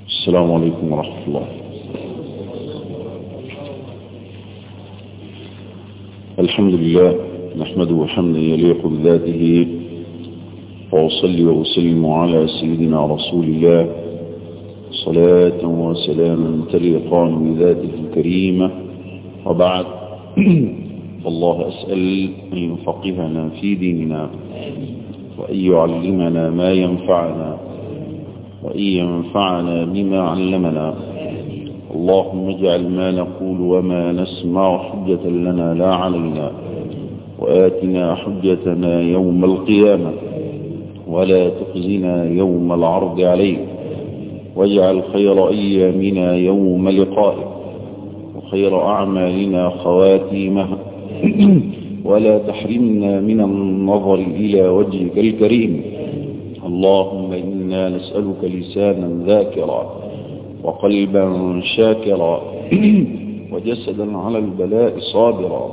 السلام عليكم ورحمة الله الحمد لله نحمده حمدا يليق بذاته وأصلي وأسلم على سيدنا رسول الله صلاة وسلاما تليقان بذاته الكريمة وبعد فالله أسأل أن يفقهنا في ديننا وأن يعلمنا ما ينفعنا وأن ينفعنا بما علمنا اللهم اجعل ما نقول وما نسمع حجة لنا لا علينا وآتنا حجتنا يوم القيامة ولا تخزنا يوم العرض عليك واجعل خير أيامنا يوم لقائك وخير أعمالنا خواتيمها ولا تحرمنا من النظر إلى وجهك الكريم اللهم إنا نسألك لسانا ذاكرا وقلبا شاكرا وجسدا على البلاء صابرا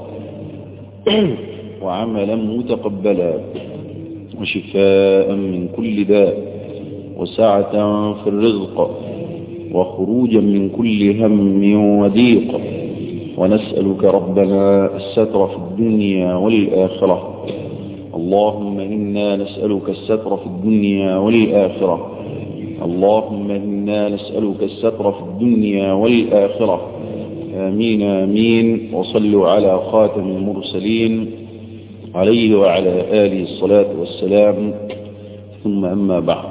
وعملا متقبلا وشفاء من كل داء وسعة في الرزق وخروجا من كل هم وضيق ونسألك ربنا الستر في الدنيا والآخرة اللهم إنا نسألك الستر في الدنيا والآخرة اللهم إنا نسألك الستر في الدنيا والآخرة آمين آمين وصلوا على خاتم المرسلين عليه وعلى آله الصلاة والسلام ثم أما بعد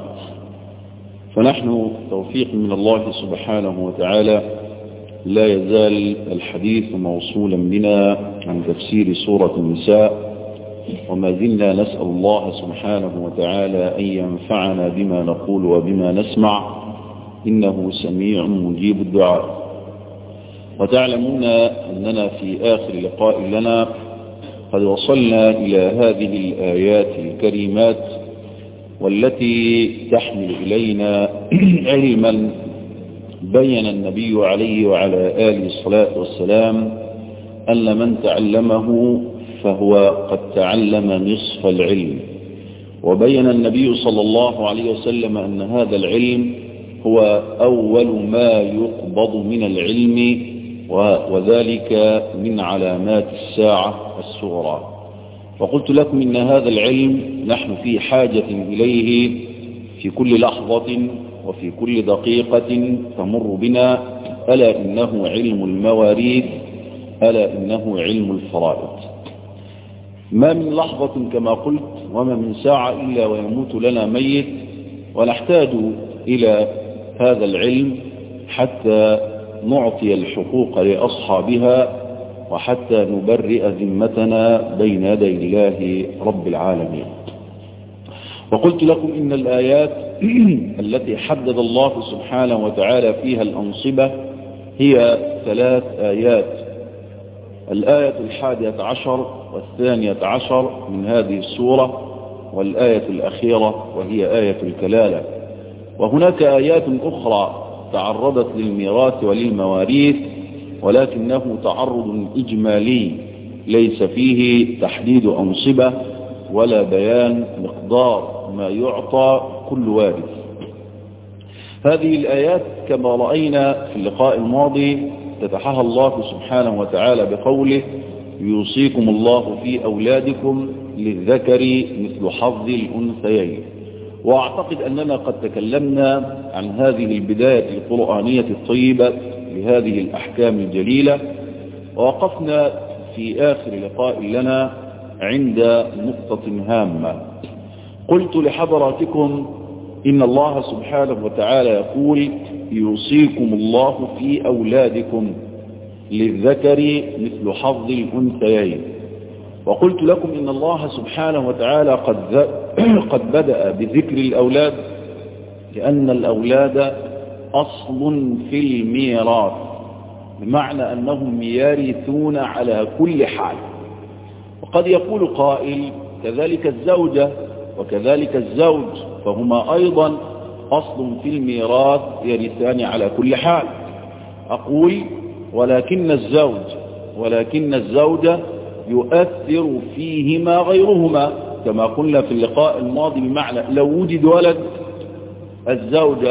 فنحن توفيق من الله سبحانه وتعالى لا يزال الحديث موصولا بنا عن تفسير سورة النساء وما زلنا نسأل الله سبحانه وتعالى أن ينفعنا بما نقول وبما نسمع إنه سميع مجيب الدعاء وتعلمون أننا في آخر لقاء لنا قد وصلنا إلى هذه الآيات الكريمات والتي تحمل إلينا علما بين النبي عليه وعلى آله الصلاة والسلام أن من تعلمه فهو قد تعلم نصف العلم وبين النبي صلى الله عليه وسلم أن هذا العلم هو أول ما يقبض من العلم وذلك من علامات الساعة الصغرى وقلت لكم إن هذا العلم نحن في حاجة إليه في كل لحظة وفي كل دقيقة تمر بنا ألا إنه علم المواريث ألا إنه علم الفرائض ما من لحظة كما قلت وما من ساعة إلا ويموت لنا ميت ونحتاج إلى هذا العلم حتى نعطي الحقوق لأصحابها وحتى نبرئ ذمتنا بين يدي الله رب العالمين وقلت لكم إن الآيات التي حدد الله سبحانه وتعالى فيها الأنصبة هي ثلاث آيات الآية الحادية عشر والثانية عشر من هذه السورة والآية الأخيرة وهي آية الكلالة وهناك آيات أخرى تعرضت للميراث وللمواريث ولكنه تعرض إجمالي ليس فيه تحديد أنصبة ولا بيان مقدار ما يعطى كل وارث هذه الآيات كما رأينا في اللقاء الماضي تتحها الله سبحانه وتعالى بقوله يوصيكم الله في أولادكم للذكر مثل حظ الأنثيين وأعتقد أننا قد تكلمنا عن هذه البداية القرآنية الطيبة لهذه الأحكام الجليلة ووقفنا في آخر لقاء لنا عند نقطة هامة قلت لحضراتكم إن الله سبحانه وتعالى يقول يوصيكم الله في أولادكم للذكر مثل حظ الأنثيين وقلت لكم إن الله سبحانه وتعالى قد, قد بدأ بذكر الأولاد لأن الأولاد أصل في الميراث بمعنى أنهم يرثون على كل حال وقد يقول قائل كذلك الزوجة وكذلك الزوج فهما أيضا أصل في الميراث يرثان على كل حال أقول ولكن الزوج ولكن الزوجة يؤثر فيهما غيرهما كما قلنا في اللقاء الماضي بمعنى لو وجد ولد الزوجة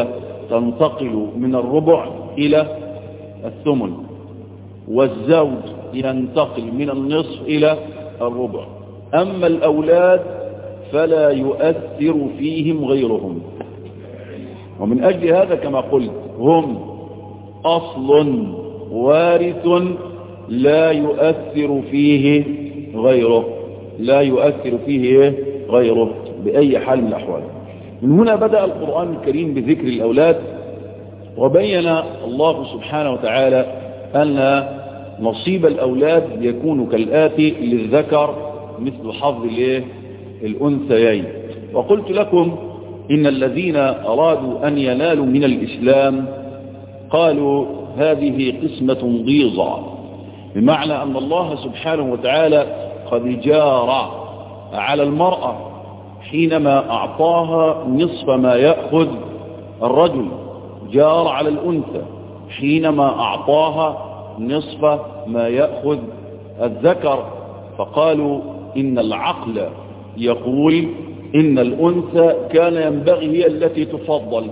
تنتقل من الربع إلى الثمن والزوج ينتقل من النصف إلى الربع أما الأولاد فلا يؤثر فيهم غيرهم ومن أجل هذا كما قلت هم أصل وارث لا يؤثر فيه غيره لا يؤثر فيه غيره بأي حال من الأحوال من هنا بدأ القرآن الكريم بذكر الأولاد وبين الله سبحانه وتعالى أن نصيب الأولاد يكون كالآتي للذكر مثل حظ الأنثيين وقلت لكم إن الذين أرادوا أن ينالوا من الإسلام قالوا هذه قسمة ضيظة بمعنى أن الله سبحانه وتعالى قد جار على المرأة حينما أعطاها نصف ما يأخذ الرجل جار على الأنثى حينما أعطاها نصف ما يأخذ الذكر فقالوا إن العقل يقول إن الأنثى كان ينبغي هي التي تفضل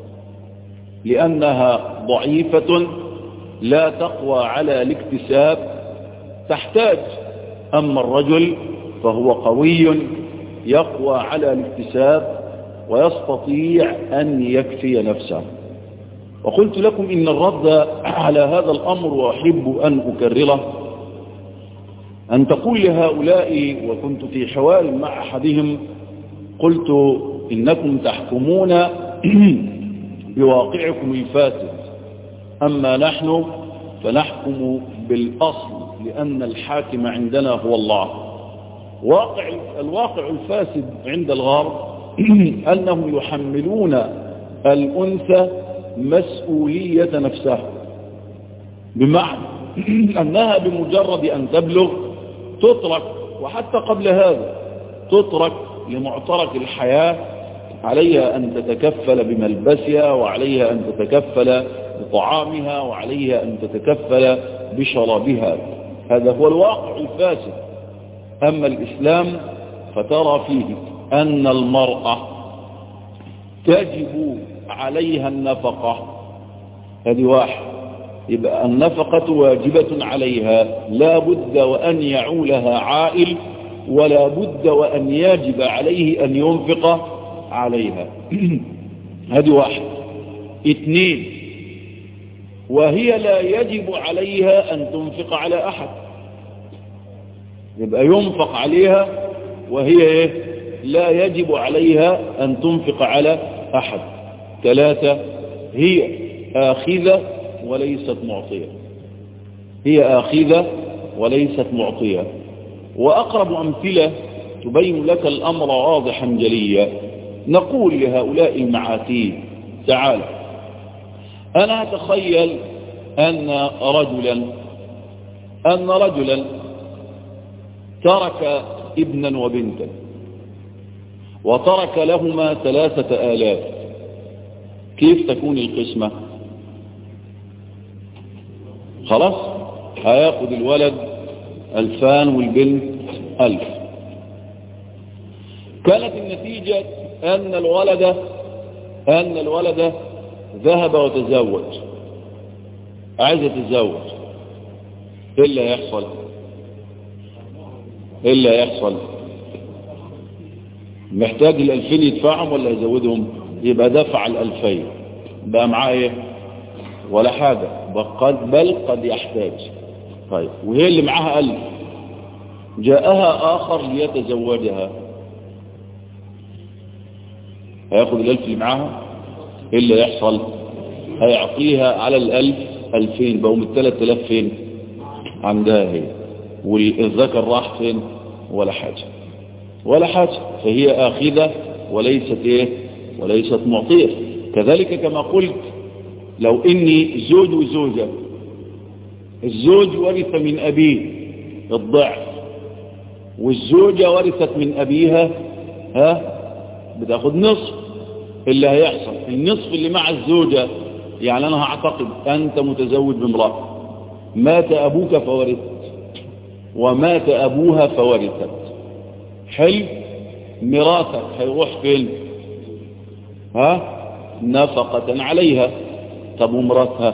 لأنها ضعيفة لا تقوى على الاكتساب تحتاج أما الرجل فهو قوي يقوى على الاكتساب ويستطيع أن يكفي نفسه وقلت لكم إن الرد على هذا الأمر وأحب أن أكرره أن تقول لهؤلاء وكنت في حوار مع أحدهم قلت إنكم تحكمون بواقعكم الفاسد أما نحن فنحكم بالأصل لأن الحاكم عندنا هو الله واقع الواقع الفاسد عند الغرب أنهم يحملون الأنثى مسؤولية نفسها بمعنى أنها بمجرد أن تبلغ تترك وحتى قبل هذا تترك لمعترك الحياة عليها أن تتكفل بملبسها وعليها أن تتكفل بطعامها وعليها أن تتكفل بشرابها هذا هو الواقع الفاسد أما الإسلام فترى فيه أن المرأة تجب عليها النفقة هذه واحد يبقى النفقة واجبة عليها لا بد وأن يعولها عائل ولا بد وأن يجب عليه أن ينفق عليها هذه واحد اثنين وهي لا يجب عليها أن تنفق على أحد يبقى ينفق عليها وهي إيه؟ لا يجب عليها أن تنفق على أحد ثلاثة هي آخذة وليست معطية هي آخذة وليست معطية وأقرب أمثلة تبين لك الأمر واضحا جليا نقول لهؤلاء المعاتيه تعال أنا أتخيل أن رجلا أن رجلا ترك ابنا وبنتا وترك لهما ثلاثة آلاف كيف تكون القسمة خلاص هياخد الولد ألفان والبنت ألف كانت النتيجة أن الولد أن الولد ذهب وتزوج عايز يتزوج ايه اللي هيحصل ايه اللي هيحصل محتاج الالفين يدفعهم ولا يزودهم يبقى دفع الالفين بقى معاه ايه ولا حاجة قد بل قد يحتاج طيب وهي اللي معاها ألف جاءها آخر ليتزوجها هياخد الألف اللي معاها ايه اللي يحصل هيعطيها على الألف ألفين بقوا من الثلاث ألاف فين عندها هي والذكر راح فين ولا حاجة ولا حاجة فهي آخذة وليست ايه وليست معطية كذلك كما قلت لو اني زوج وزوجة الزوج ورث من ابيه الضعف والزوجة ورثت من ابيها ها بتاخد نصف اللي هيحصل النصف اللي مع الزوجة يعني انا هعتقد انت متزوج بامرأة مات ابوك فورثت ومات ابوها فورثت حلو ميراثك هيروح فين ها نفقة عليها طب ومراتها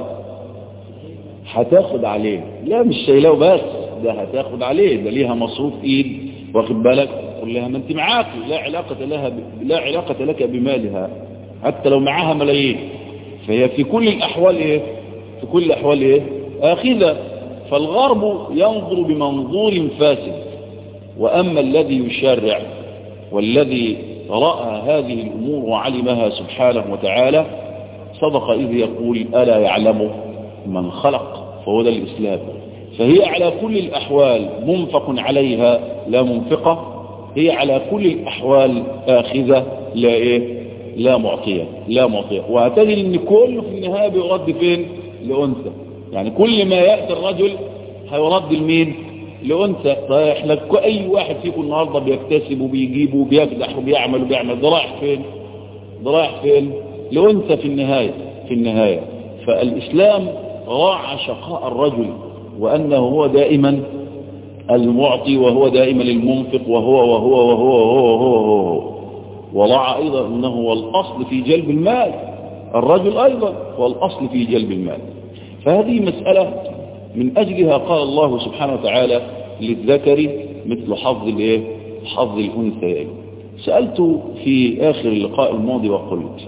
هتاخد عليه لا مش شايلاه بس ده هتاخد عليه ده ليها مصروف ايد واخد بالك قول لها ما انت معاك لا علاقة لها ب... لا علاقة لك بمالها حتى لو معاها ملايين فهي في كل الاحوال ايه في كل الاحوال ايه اخذة فالغرب ينظر بمنظور فاسد واما الذي يشرع والذي رأى هذه الامور وعلمها سبحانه وتعالى صدق اذ يقول الا يعلم من خلق فهو ده الاسلام فهي على كل الأحوال منفق عليها لا منفقة هي على كل الأحوال آخذة لا إيه لا معطية لا معطية وهتجد ان كله في النهاية بيرد فين لأنثى يعني كل ما يأتي الرجل هيرد لمين لأنثى فإحنا أي واحد فيكم النهاردة بيكتسب وبيجيب وبيكدح وبيعمل وبيعمل ده رايح فين ده رايح فين لأنثى في النهاية في النهاية فالإسلام راعى شقاء الرجل وأنه هو دائما المعطي وهو دائما المنفق وهو وهو وهو وهو وهو, وهو. وراعى أيضا أنه هو الأصل في جلب المال الرجل أيضا هو الأصل في جلب المال فهذه مسألة من أجلها قال الله سبحانه وتعالى للذكر مثل حظ الايه حظ الأنثيين سألت في آخر اللقاء الماضي وقلت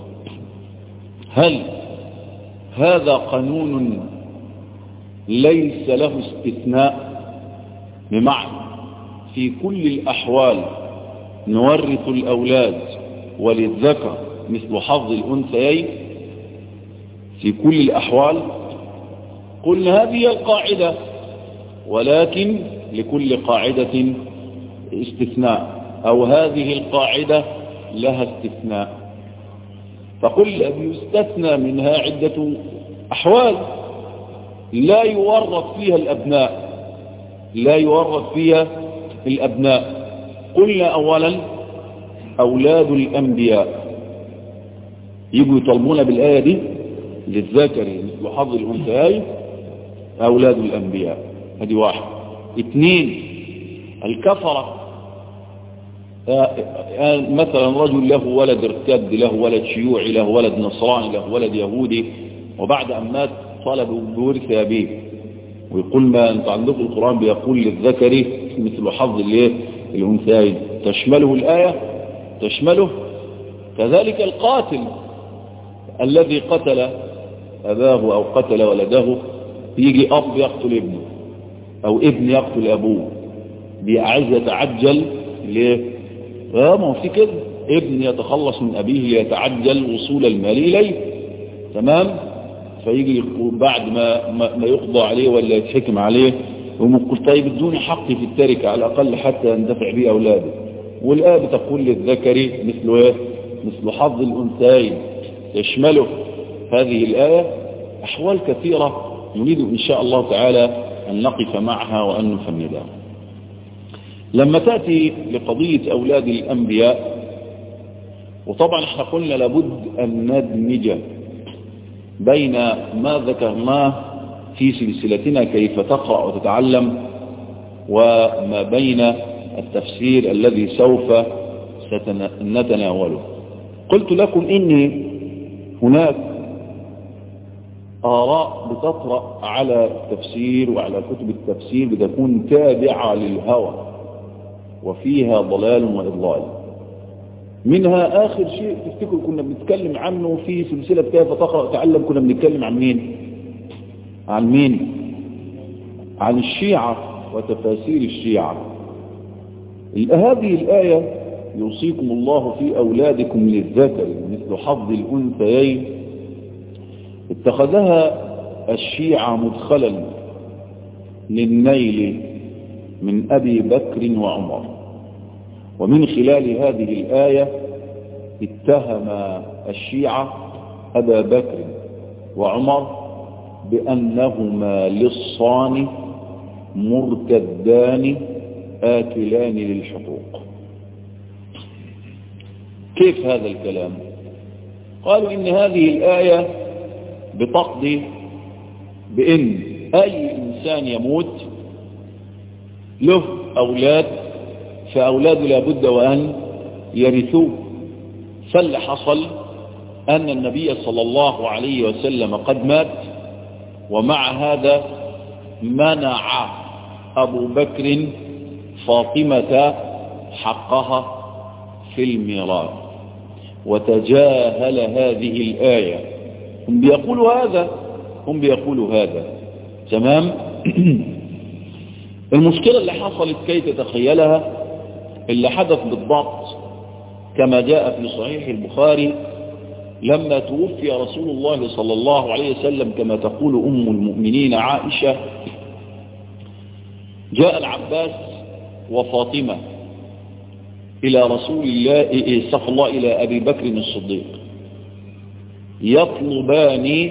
هل هذا قانون ليس له استثناء بمعنى في كل الأحوال نورث الأولاد وللذكر مثل حظ الأنثيين في كل الأحوال قلنا هذه القاعدة ولكن لكل قاعدة استثناء أو هذه القاعدة لها استثناء فقل يستثنى منها عدة أحوال لا يورث فيها الأبناء لا يورث فيها الأبناء قلنا أولا أولاد الأنبياء يجوا يطلبون بالآية دي للذكر مثل حظ الأنثيين أولاد الأنبياء هذه واحد اثنين الكفرة مثلا رجل له ولد ارتد له ولد شيوعي له ولد نصراني له ولد يهودي وبعد أن مات طلب بورث أبيه ويقول ما أنت عندكم القرآن بيقول للذكر مثل حظ الايه الأنثيين تشمله الآية تشمله كذلك القاتل الذي قتل أباه أو قتل ولده يجي أب يقتل ابنه أو ابن يقتل أبوه عايز يتعجل ليه اه ما هو في كده ابن يتخلص من أبيه ليتعجل وصول المال إليه تمام فيجي بعد ما ما يقضى عليه ولا يتحكم عليه ومقول طيب ادوني حقي في التركة على الأقل حتى يندفع به أولاده والآب تقول للذكر مثل ايه مثل حظ الأنثيين يشمله هذه الآية أحوال كثيرة نريد إن شاء الله تعالى أن نقف معها وأن نفندها لما تأتي لقضية أولاد الأنبياء وطبعا احنا قلنا لابد أن ندمج بين ما ذكرناه في سلسلتنا كيف تقرأ وتتعلم وما بين التفسير الذي سوف نتناوله قلت لكم إن هناك آراء بتطرأ على التفسير وعلى كتب التفسير بتكون تابعة للهوى وفيها ضلال وإضلال منها آخر شيء تفتكروا كنا بنتكلم عنه في سلسلة كيف تقرأ تعلم كنا بنتكلم عن مين عن مين عن الشيعة وتفاسير الشيعة هذه الآية يوصيكم الله في أولادكم للذكر مثل حظ الأنثيين اتخذها الشيعة مدخلا للنيل من أبي بكر وعمر ومن خلال هذه الآية اتهم الشيعة أبا بكر وعمر بأنهما للصان مرتدان آكلان للحقوق كيف هذا الكلام قالوا إن هذه الآية بتقضي بأن أي إنسان يموت له أولاد فأولاده لابد وأن يرثوه فاللي حصل أن النبي صلى الله عليه وسلم قد مات ومع هذا منع أبو بكر فاطمة حقها في الميراث وتجاهل هذه الآية هم بيقولوا هذا هم بيقولوا هذا تمام المشكلة اللي حصلت كي تتخيلها اللي حدث بالضبط كما جاء في صحيح البخاري لما توفي رسول الله صلى الله عليه وسلم كما تقول أم المؤمنين عائشة جاء العباس وفاطمة إلى رسول الله استغفر الله إلى أبي بكر الصديق يطلبان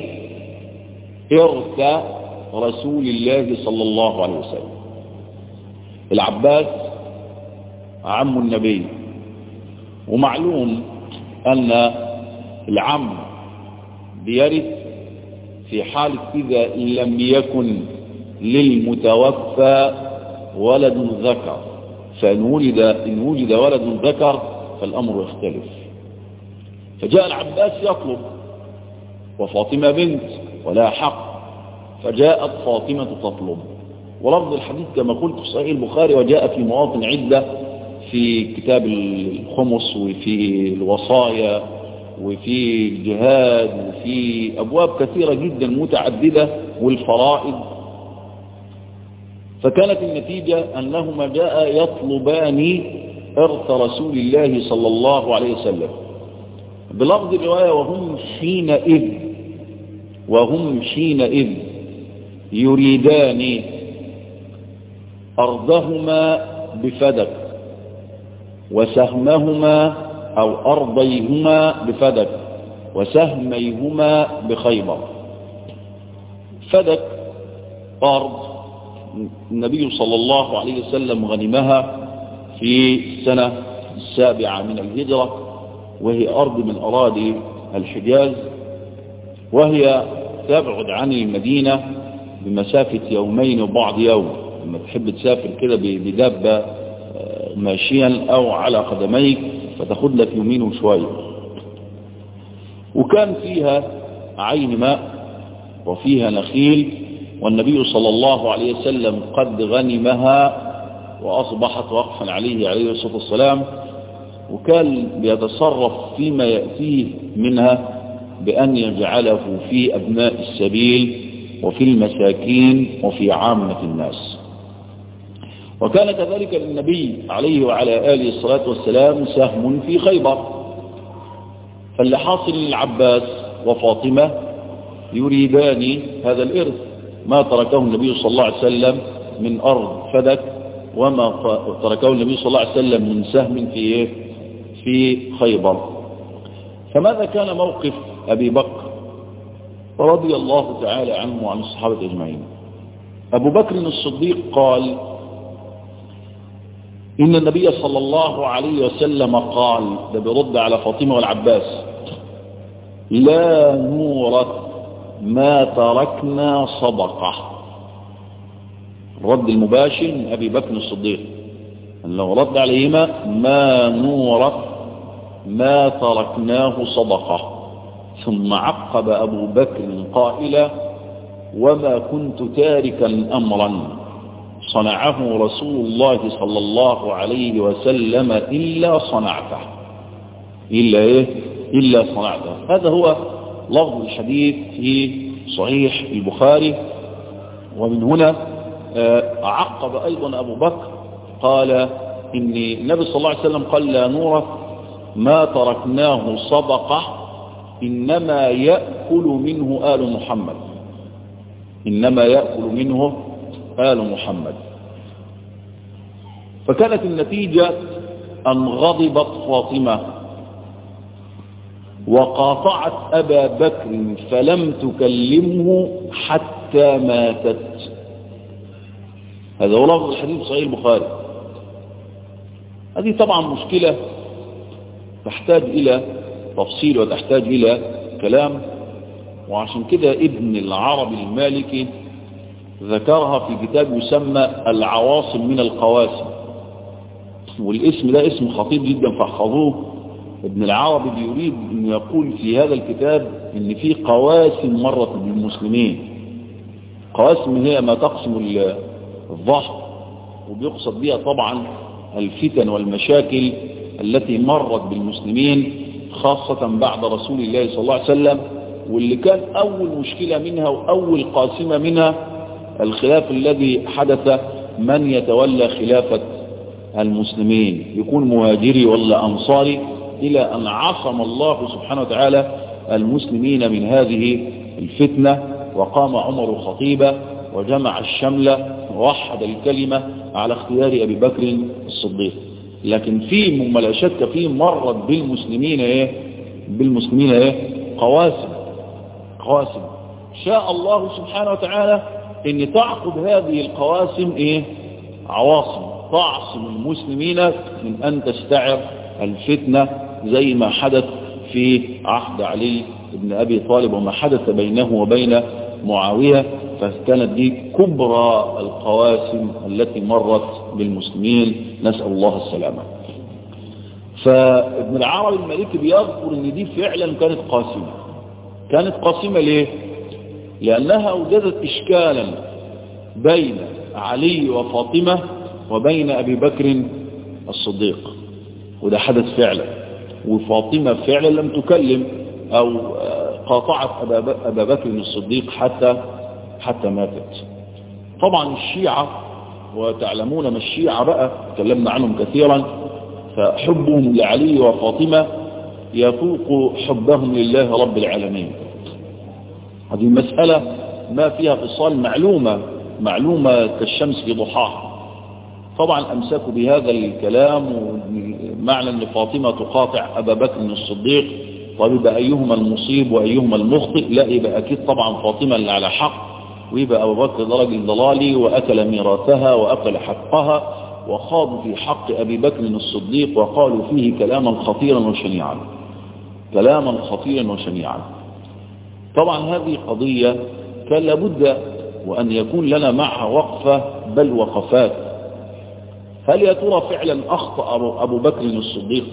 إرث رسول الله صلى الله عليه وسلم العباس عم النبي ومعلوم أن العم بيرث في حال إذا لم يكن للمتوفى ولد ذكر فإن وجد, إن وجد ولد ذكر فالأمر يختلف فجاء العباس يطلب وفاطمة بنت ولا حق فجاءت فاطمة تطلب ولفظ الحديث كما قلت في صحيح البخاري وجاء في مواطن عدة في كتاب الخمس وفي الوصايا وفي الجهاد وفي أبواب كثيرة جدا متعددة والفرائض فكانت النتيجة أنهما جاء يطلبان إرث رسول الله صلى الله عليه وسلم بلفظ الرواية وهم حينئذ وهم حينئذ يريدان أرضهما بفدك وسهمهما أو أرضيهما بفدك وسهميهما بخيبر فدك أرض النبي صلى الله عليه وسلم غنمها في السنة السابعة من الهجرة وهي أرض من أراضي الحجاز وهي تبعد عن المدينة بمسافة يومين وبعض يوم لما تحب تسافر كده بدابة ماشيا أو على قدميك فتاخد لك يومين وشوية وكان فيها عين ماء وفيها نخيل والنبي صلى الله عليه وسلم قد غنمها وأصبحت وقفا عليه عليه الصلاة والسلام وكان بيتصرف فيما يأتيه منها بأن يجعله في أبناء السبيل وفي المساكين وفي عامة الناس وكان كذلك للنبي عليه وعلى آله الصلاة والسلام سهم في خيبر فاللي حاصل للعباس وفاطمة يريدان هذا الإرث ما تركه النبي صلى الله عليه وسلم من أرض فدك وما تركه النبي صلى الله عليه وسلم من سهم في في خيبر فماذا كان موقف أبي بكر رضي الله تعالى عنه وعن الصحابة أجمعين أبو بكر الصديق قال إن النبي صلى الله عليه وسلم قال ده بيرد على فاطمة والعباس لا نورث ما تركنا صدقة الرد المباشر من أبي بكر الصديق لو رد عليهما ما نورث ما تركناه صدقة ثم عقب أبو بكر قائلا وما كنت تاركا أمرا صنعه رسول الله صلى الله عليه وسلم إلا صنعته إلا إيه إلا صنعته هذا هو لفظ الحديث في صحيح البخاري ومن هنا عقب أيضا أبو بكر قال إن النبي صلى الله عليه وسلم قال لا نورث ما تركناه صدقة إنما يأكل منه آل محمد إنما يأكل منه آل محمد فكانت النتيجة أن غضبت فاطمة وقاطعت أبا بكر فلم تكلمه حتى ماتت هذا هو لفظ الحديث صحيح البخاري هذه طبعا مشكلة تحتاج إلى تفصيل وتحتاج إلى كلام وعشان كده ابن العربي المالكي ذكرها في كتاب يسمى العواصم من القواسم والاسم ده اسم خطير جدا فاحفظوه ابن العربي بيريد أن يقول في هذا الكتاب أن في قواسم مرت بالمسلمين قواسم هي ما تقسم الظهر وبيقصد بها طبعا الفتن والمشاكل التي مرت بالمسلمين خاصة بعد رسول الله صلى الله عليه وسلم واللي كان أول مشكلة منها وأول قاسمة منها الخلاف الذي حدث من يتولى خلافة المسلمين يكون مهاجري ولا أنصاري إلى أن عصم الله سبحانه وتعالى المسلمين من هذه الفتنة وقام عمر خطيبا وجمع الشمل ووحد الكلمة على اختيار أبي بكر الصديق لكن في مما لا شك فيه مرت بالمسلمين ايه بالمسلمين ايه قواسم قواسم شاء الله سبحانه وتعالى ان تعقب هذه القواسم ايه عواصم تعصم المسلمين من ان تستعر الفتنة زي ما حدث في عهد علي بن ابي طالب وما حدث بينه وبين معاوية فكانت دي كبرى القواسم التي مرت بالمسلمين نسأل الله السلامة فابن العربي المالكي بيذكر ان دي فعلا كانت قاسمة كانت قاسمة ليه لأنها أوجدت إشكالا بين علي وفاطمة وبين أبي بكر الصديق وده حدث فعلا وفاطمة فعلا لم تكلم أو قاطعت أبا بكر الصديق حتى حتى ماتت طبعا الشيعة وتعلمون ما الشيعة بقى تكلمنا عنهم كثيرا فحبهم لعلي وفاطمة يفوق حبهم لله رب العالمين هذه مسألة ما فيها فصال معلومة معلومة كالشمس في ضحاها طبعا أمسكوا بهذا الكلام معنى أن فاطمة تقاطع أبا بكر الصديق طيب يبقى أيهما المصيب وأيهما المخطئ لا يبقى أكيد طبعا فاطمة اللي على حق ويبقى أبو بكر ده راجل ضلالي وأكل ميراثها وأكل حقها وخاضوا في حق أبي بكر الصديق وقالوا فيه كلاما خطيرا وشنيعا كلاما خطيرا وشنيعا طبعا هذه قضية كان لابد وأن يكون لنا معها وقفة بل وقفات هل يا ترى فعلا أخطأ أبو بكر الصديق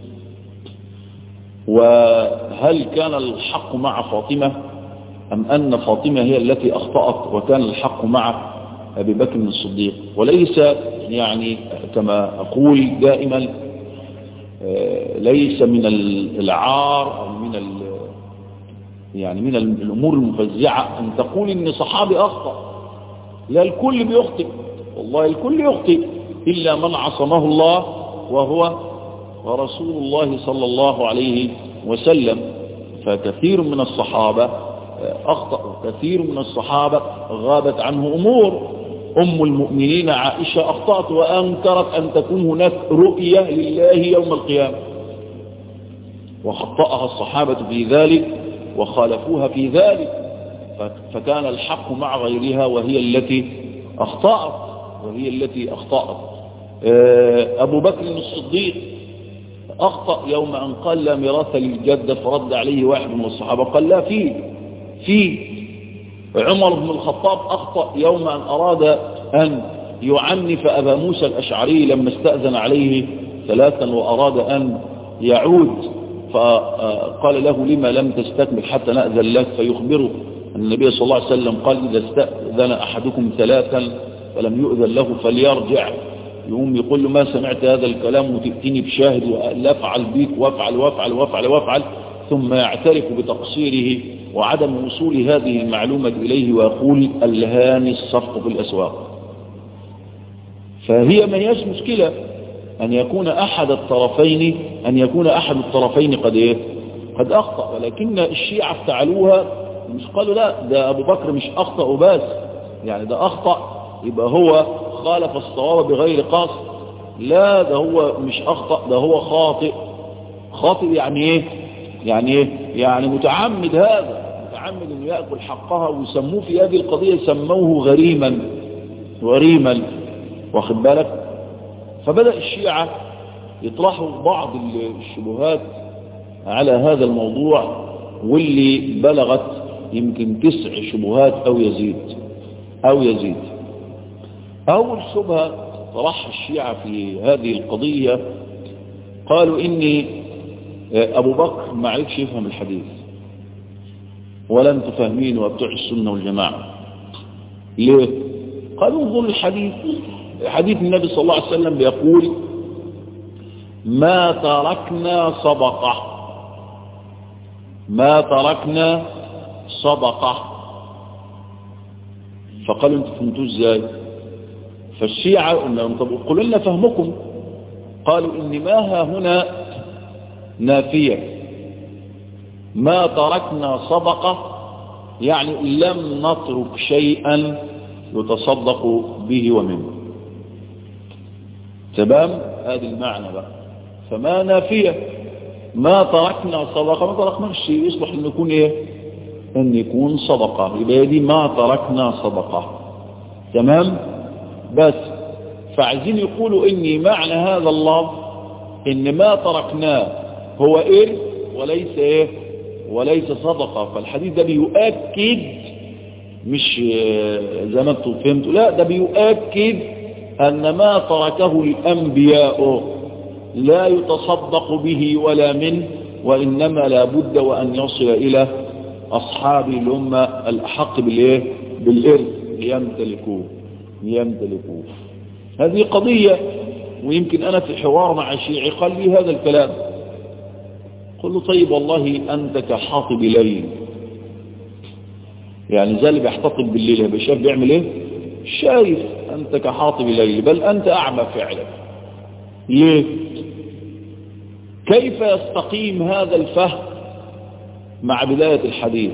وهل كان الحق مع فاطمة أم أن فاطمة هي التي أخطأت وكان الحق مع أبي بكر الصديق وليس يعني كما أقول دائما ليس من العار أو من يعني من الأمور المفزعة أن تقول إن صحابي أخطأ لا الكل بيخطئ والله الكل يخطئ إلا من عصمه الله وهو ورسول الله صلى الله عليه وسلم فكثير من الصحابة أخطأ كثير من الصحابة غابت عنه أمور أم المؤمنين عائشة أخطأت وأنكرت أن تكون هناك رؤية لله يوم القيامة وخطأها الصحابة في ذلك وخالفوها في ذلك فكان الحق مع غيرها وهي التي أخطأت وهي التي أخطأت أبو بكر الصديق أخطأ يوم أن قال لا ميراث للجدة فرد عليه واحد من الصحابة قال لا فيه فيه عمر بن الخطاب أخطأ يوم أن أراد أن يعنف أبا موسى الأشعري لما استأذن عليه ثلاثا وأراد أن يعود فقال له لما لم تستكمل حتى نأذن لك فيخبره أن النبي صلى الله عليه وسلم قال إذا استأذن أحدكم ثلاثا فلم يؤذن له فليرجع يقوم يقول له ما سمعت هذا الكلام وتأتيني بشاهد ولا افعل بيك وافعل وافعل وافعل وافعل ثم يعترف بتقصيره وعدم وصول هذه المعلومة إليه ويقول الهاني الصفق في الأسواق فهي ما هيش مشكلة أن يكون أحد الطرفين أن يكون أحد الطرفين قد إيه قد أخطأ ولكن الشيعة افتعلوها مش قالوا لا ده أبو بكر مش أخطأ وبس يعني ده أخطأ يبقى هو خالف الصواب بغير قصد لا ده هو مش أخطأ ده هو خاطئ خاطئ يعني إيه يعني إيه يعني متعمد هذا متعمد أنه يأكل حقها ويسموه في هذه القضية سموه غريما غريما واخد بالك فبدأ الشيعة يطرحوا بعض الشبهات على هذا الموضوع واللي بلغت يمكن تسع شبهات أو يزيد أو يزيد أول شبهة طرحها الشيعة في هذه القضية قالوا إني أبو بكر ما عرفش يفهم الحديث ولا انتم فاهمين وبتوع السنة والجماعة ليه قالوا انظر الحديث حديث النبي صلى الله عليه وسلم بيقول ما تركنا صدقة ما تركنا صدقة فقالوا انتم فهمتوا ازاي فالشيعة قلنا لهم طب قولوا لنا فهمكم قالوا ان ما ها هنا نافية ما تركنا صدقة يعني لم نترك شيئا يتصدق به ومنه تمام هذا المعنى بقى فما نافية ما تركنا صدقة ما تركنا شيء يصلح ان يكون ايه ان يكون صدقة يبقى دي ما تركنا صدقة تمام بس فعايزين يقولوا اني معنى هذا اللفظ ان ما تركناه هو ايه وليس ايه وليس صدقة فالحديث ده بيؤكد مش زي ما انتم فهمتوا لا ده بيؤكد ان ما تركه الانبياء لا يتصدق به ولا منه وانما لا بد وان يصل الى اصحاب الامه الاحق بالايه بالارث ليمتلكوه ليمتلكوه هذه قضية ويمكن انا في حوار مع شيعي قال لي هذا الكلام قل له طيب والله انت كحاطب ليل يعني زي اللي بيحتطب بالليل يبقى شايف بيعمل ايه شايف انت كحاطب ليل بل انت اعمى فعلا ليه كيف يستقيم هذا الفهم مع بداية الحديث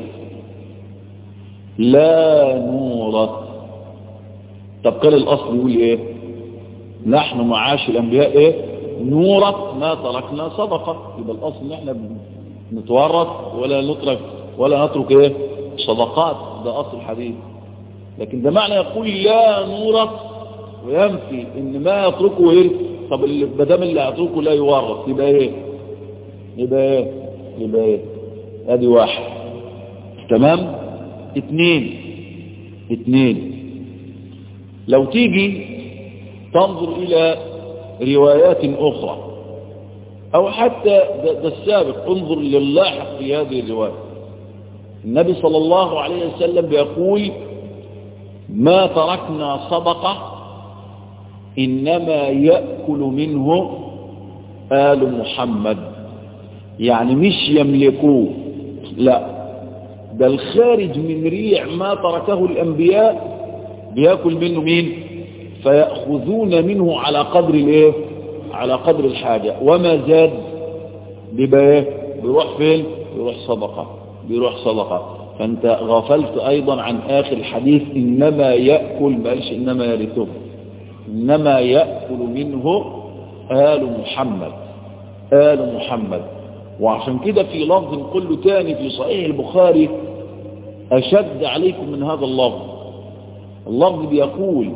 لا نور طب قال الأصل يقول ايه نحن معاش الأنبياء ايه نورة ما تركنا صدقة يبقى الأصل ان احنا نتورط ولا نترك ولا نترك ايه صدقات ده أصل الحديث لكن ده معنى يقول لا نورة وينفي ان ما يتركه ايه طب بدام اللي يتركه لا يورط يبقى ايه يبقى ايه يبقى ايه ادي واحد تمام اتنين اتنين لو تيجي تنظر الى روايات اخرى او حتى ده, ده السابق انظر للاحق في هذه الرواية النبي صلى الله عليه وسلم بيقول ما تركنا صدقة انما يأكل منه آل محمد يعني مش يملكوه لا ده الخارج من ريع ما تركه الأنبياء بيأكل منه مين فيأخذون منه على قدر الايه على قدر الحاجة وما زاد بيبقى ايه بيروح فين بيروح صدقة بيروح صدقة فانت غفلت ايضا عن اخر الحديث انما يأكل بقالش انما يرثه انما يأكل منه آل محمد آل محمد وعشان كده في لفظ كله تاني في صحيح البخاري أشد عليكم من هذا اللفظ اللفظ بيقول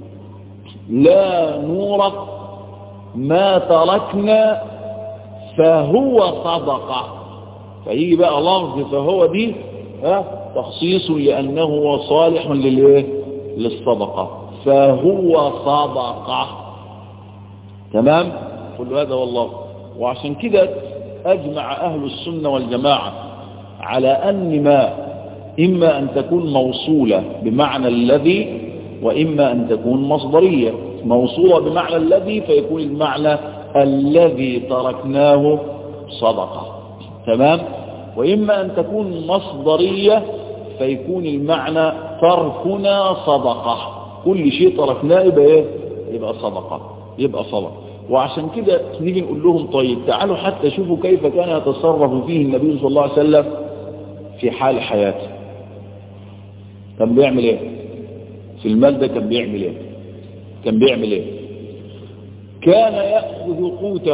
لا نور ما تركنا فهو صدقة فيجي بقى لفظ فهو دي ها تخصيص لأنه هو صالح للايه للصدقة فهو صدقة تمام كل هذا والله وعشان كده أجمع أهل السنة والجماعة على أن ما إما أن تكون موصولة بمعنى الذي وإما أن تكون مصدرية موصولة بمعنى الذي فيكون المعنى الذي تركناه صدقة تمام وإما أن تكون مصدرية فيكون المعنى تركنا صدقة كل شيء تركناه يبقى إيه يبقى صدقة يبقى صدقة وعشان كده نيجي نقول لهم طيب تعالوا حتى شوفوا كيف كان يتصرف فيه النبي صلى الله عليه وسلم في حال حياته كان بيعمل ايه في المال ده كان بيعمل ايه كان بيعمل ايه كان يأخذ قوته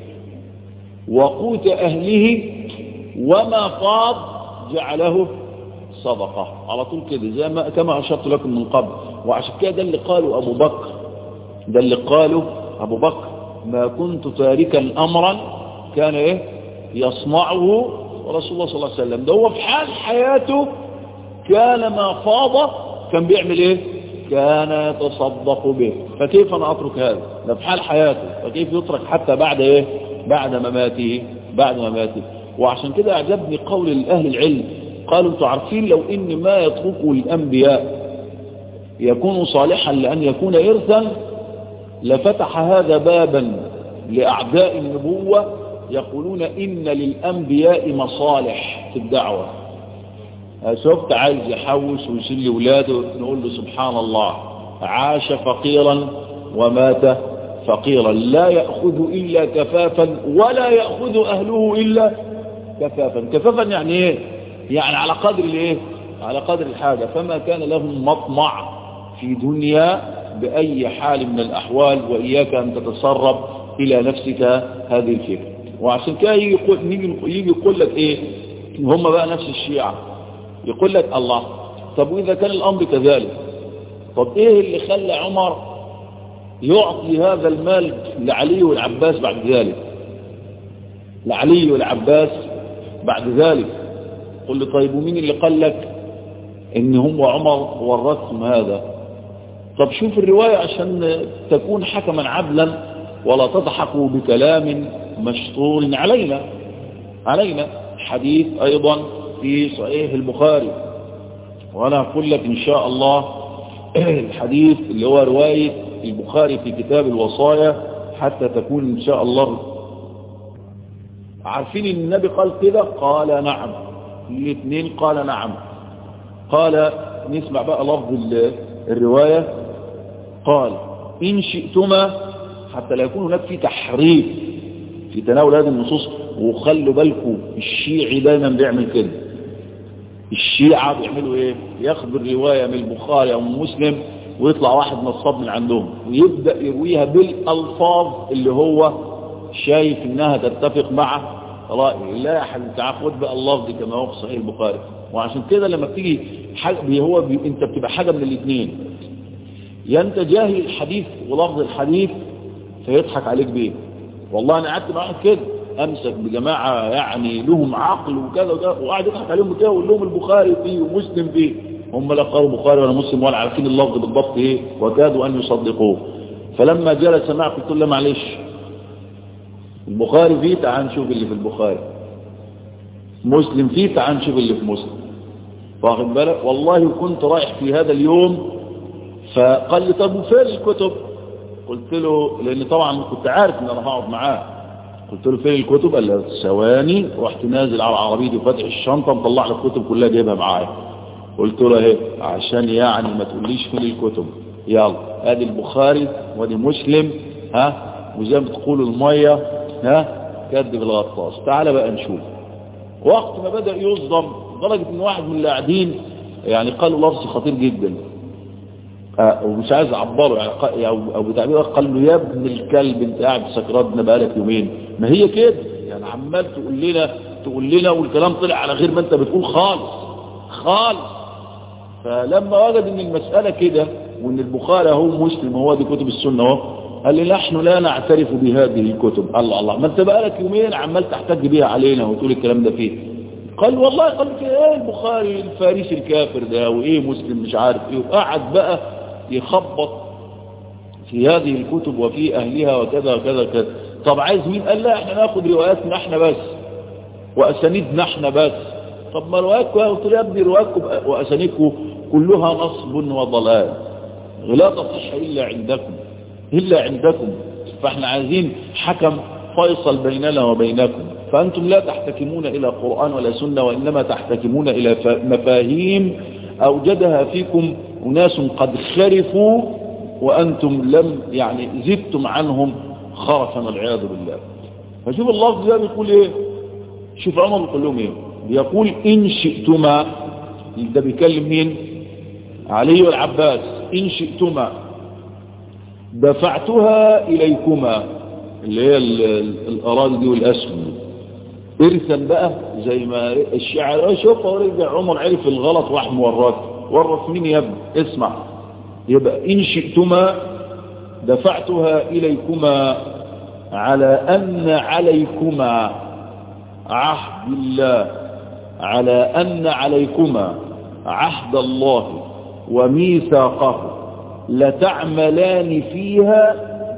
وقوت أهله وما فاض جعله صدقة على طول كده زي ما كما أشرت لكم من قبل وعشان كده ده اللي قاله أبو بكر ده اللي قاله أبو بكر ما كنت تاركا أمرا كان إيه يصنعه رسول الله صلى الله عليه وسلم ده هو في حال حياته كان ما فاض كان بيعمل إيه كان يتصدق به فكيف أنا أترك هذا ده في حال حياته فكيف يترك حتى بعد إيه بعد مماته بعد ما ماتت وعشان كده أعجبني قول أهل العلم قالوا انتوا عارفين لو إن ما يتركه الأنبياء يكون صالحا لأن يكون إرثا لفتح هذا بابا لأعداء النبوة يقولون إن للأنبياء مصالح في الدعوة شفت عايز يحوش ويشيل لولاده نقول له سبحان الله عاش فقيرا ومات فقيرا لا يأخذ إلا كفافا ولا يأخذ أهله إلا كفافا كفافا يعني إيه يعني على قدر الإيه على قدر الحاجة فما كان لهم مطمع في دنيا بأي حال من الأحوال وإياك أن تتسرب إلى نفسك هذه الفكرة وعشان كده يجي يقول, يجي يقول لك إيه هم بقى نفس الشيعة يقول لك الله طب وإذا كان الأمر كذلك طب إيه اللي خلى عمر يعطي هذا المال لعلي والعباس بعد ذلك لعلي والعباس بعد ذلك قل لي طيب ومين اللي قال لك ان هم وعمر ورثهم هذا طب شوف الرواية عشان تكون حكما عدلا ولا تضحكوا بكلام مشطور علينا علينا حديث ايضا في صحيح البخاري وانا اقول لك ان شاء الله الحديث اللي هو رواية البخاري في كتاب الوصايا حتى تكون ان شاء الله عارفين ان النبي قال كده قال نعم الاثنين قال نعم قال نسمع بقى لفظ الرواية قال إن شئتما حتى لا يكون هناك في تحريف في تناول هذه النصوص وخلوا بالكم الشيعي دايما بيعمل كده الشيعة بيعملوا ايه ياخد الرواية من البخاري او من مسلم ويطلع واحد نصاب من عندهم ويبدأ يرويها بالألفاظ اللي هو شايف انها تتفق مع رأي لا يا حبيبي تعال خد بقى اللفظ دي كما هو في صحيح البخاري وعشان كده لما بتيجي حاجة هو بي انت بتبقى حاجة من الاثنين يا انت جاهل الحديث ولفظ الحديث فيضحك عليك بيه والله انا قعدت معاهم كده امسك بجماعة يعني لهم عقل وكذا وكذا وقعد يضحك عليهم كده ويقول لهم البخاري فيه ومسلم فيه هم لا قالوا بخاري ولا مسلم ولا عارفين اللفظ بالضبط ايه وكادوا ان يصدقوه فلما جلس معه قلت له معلش البخاري فيه تعال نشوف اللي في البخاري مسلم فيه تعال نشوف اللي في مسلم واخد بالك والله كنت رايح في هذا اليوم فقال لي طب وفين الكتب قلت له لان طبعا كنت عارف ان انا هقعد معاه قلت له فين الكتب قال لي ثواني رحت نازل على عربيتي وفاتح الشنطه مطلع لي الكتب كلها جايبها معايا قلت له اهي عشان يعني ما تقوليش فين الكتب يلا ادي البخاري وادي مسلم ها وزي ما تقولوا الميه ها كذب الغطاس تعال بقى نشوف وقت ما بدأ يصدم لدرجة ان واحد من اللي قاعدين يعني قالوا لفظ خطير جدا آه ومش عايز اعبره يعني او او بتعبير قال له يا ابن الكلب انت قاعد سكران بقالك يومين ما هي كده يعني عمال تقول لنا تقول لنا والكلام طلع على غير ما انت بتقول خالص خالص فلما وجد ان المسألة كده وان البخاري هو مسلم هو دي كتب السنة اهو قال لي نحن لا نعترف بهذه الكتب الله الله ما انت بقالك يومين عمال تحتج بيها علينا وتقول الكلام ده فيه قال والله قال في ايه البخاري الفارسي الكافر ده وايه مسلم مش عارف ايه وقعد بقى يخبط في هذه الكتب وفي اهلها وكذا وكذا وكذا طب عايز مين قال لا احنا ناخد رواياتنا احنا بس واسانيدنا احنا بس طب ما رواياتكم قلت له يا ابني رواياتكم واسانيدكم كلها نصب وضلال لا تصح الا عندكم إلا عندكم فاحنا عايزين حكم فيصل بيننا وبينكم فأنتم لا تحتكمون إلى قرآن ولا سنة وإنما تحتكمون إلى مفاهيم أوجدها فيكم أناس قد خرفوا وأنتم لم يعني زدتم عنهم خرفا والعياذ بالله فشوف اللفظ ده بيقول إيه شوف عمر بيقول لهم إيه بيقول إن شئتما ده بيكلم مين علي والعباس إن شئتما دفعتها إليكما اللي هي الأراضي دي والأسهم إرثا بقى زي ما الشعر شوف ورجع عمر عرف الغلط واحد مورث ورث مين يا ابني اسمع يبقى إن شئتما دفعتها إليكما على أن عليكما عهد الله على أن عليكما عهد الله وميثاقه لتعملان فيها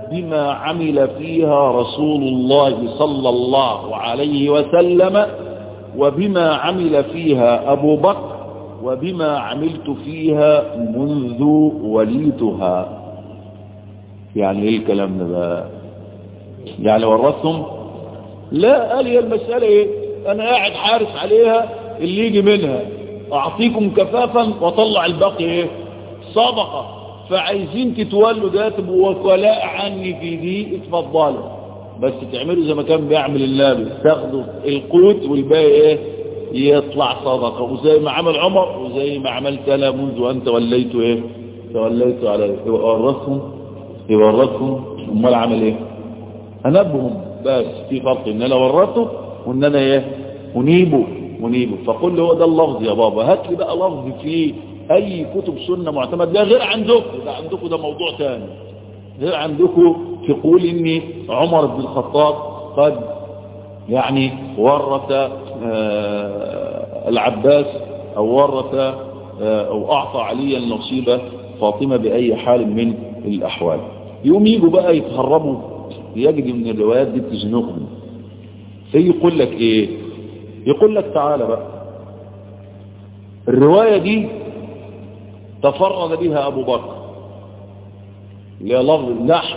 بما عمل فيها رسول الله صلى الله عليه وسلم وبما عمل فيها أبو بكر وبما عملت فيها منذ وليتها يعني ايه الكلام ده بقى يعني ورثهم لا قال هي المسألة ايه انا قاعد حارس عليها اللي يجي منها اعطيكم كفافا واطلع الباقي ايه صدقة فعايزين تتولوا ده تبقوا وكلاء عني في دي اتفضلوا بس تعملوا زي ما كان بيعمل النبي تاخدوا القوت والباقي ايه يطلع صدقة وزي ما عمل عمر وزي ما عملت انا منذ ان توليت ايه توليت على ورثهم يورثهم امال عمل ايه انبهم بس في فرق ان انا ورثته وان انا ايه انيبه انيبه فقل له هو ده اللفظ يا بابا هات لي بقى لفظ في اي كتب سنة معتمد ده غير عندكم ده عندكم ده موضوع ثاني غير عندكم تقول ان عمر بن الخطاب قد يعني ورث آه العباس او ورث آه او اعطى عليا نصيب فاطمة باي حال من الاحوال يوم يجوا بقى يتهربوا يجد من الروايات دي تزنقهم في يقول لك ايه يقول لك تعالى بقى الرواية دي تفرد بها ابو بكر اللي هي لفظ نحن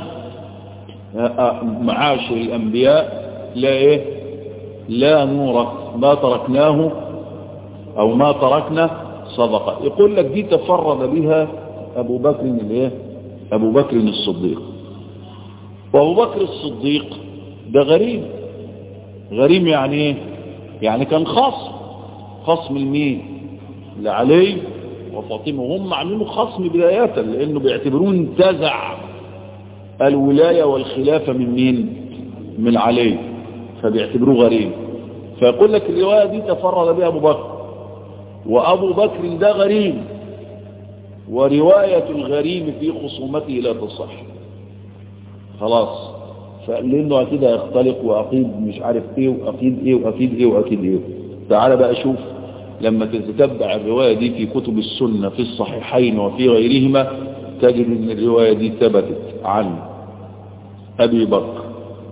معاشر الانبياء لا ايه لا نورث ما تركناه او ما تركنا صدقة يقول لك دي تفرد بها ابو بكر الايه ابو بكر الصديق وابو بكر الصديق ده غريب غريب يعني ايه يعني كان خصم خصم المين لعلي وفاطمة وهم عاملينه خصم بداية لانه بيعتبروه انتزع الولاية والخلافة من مين من علي فبيعتبروه غريب فيقول لك الرواية دي تفرد بها ابو بكر وابو بكر ده غريب ورواية الغريم في خصومته لا تصح خلاص لانه اكيد هيختلق واكيد مش عارف ايه واكيد ايه واكيد ايه واكيد ايه تعال بقى شوف لما تتتبع الرواية دي في كتب السنة في الصحيحين وفي غيرهما تجد ان الرواية دي ثبتت عن ابي بكر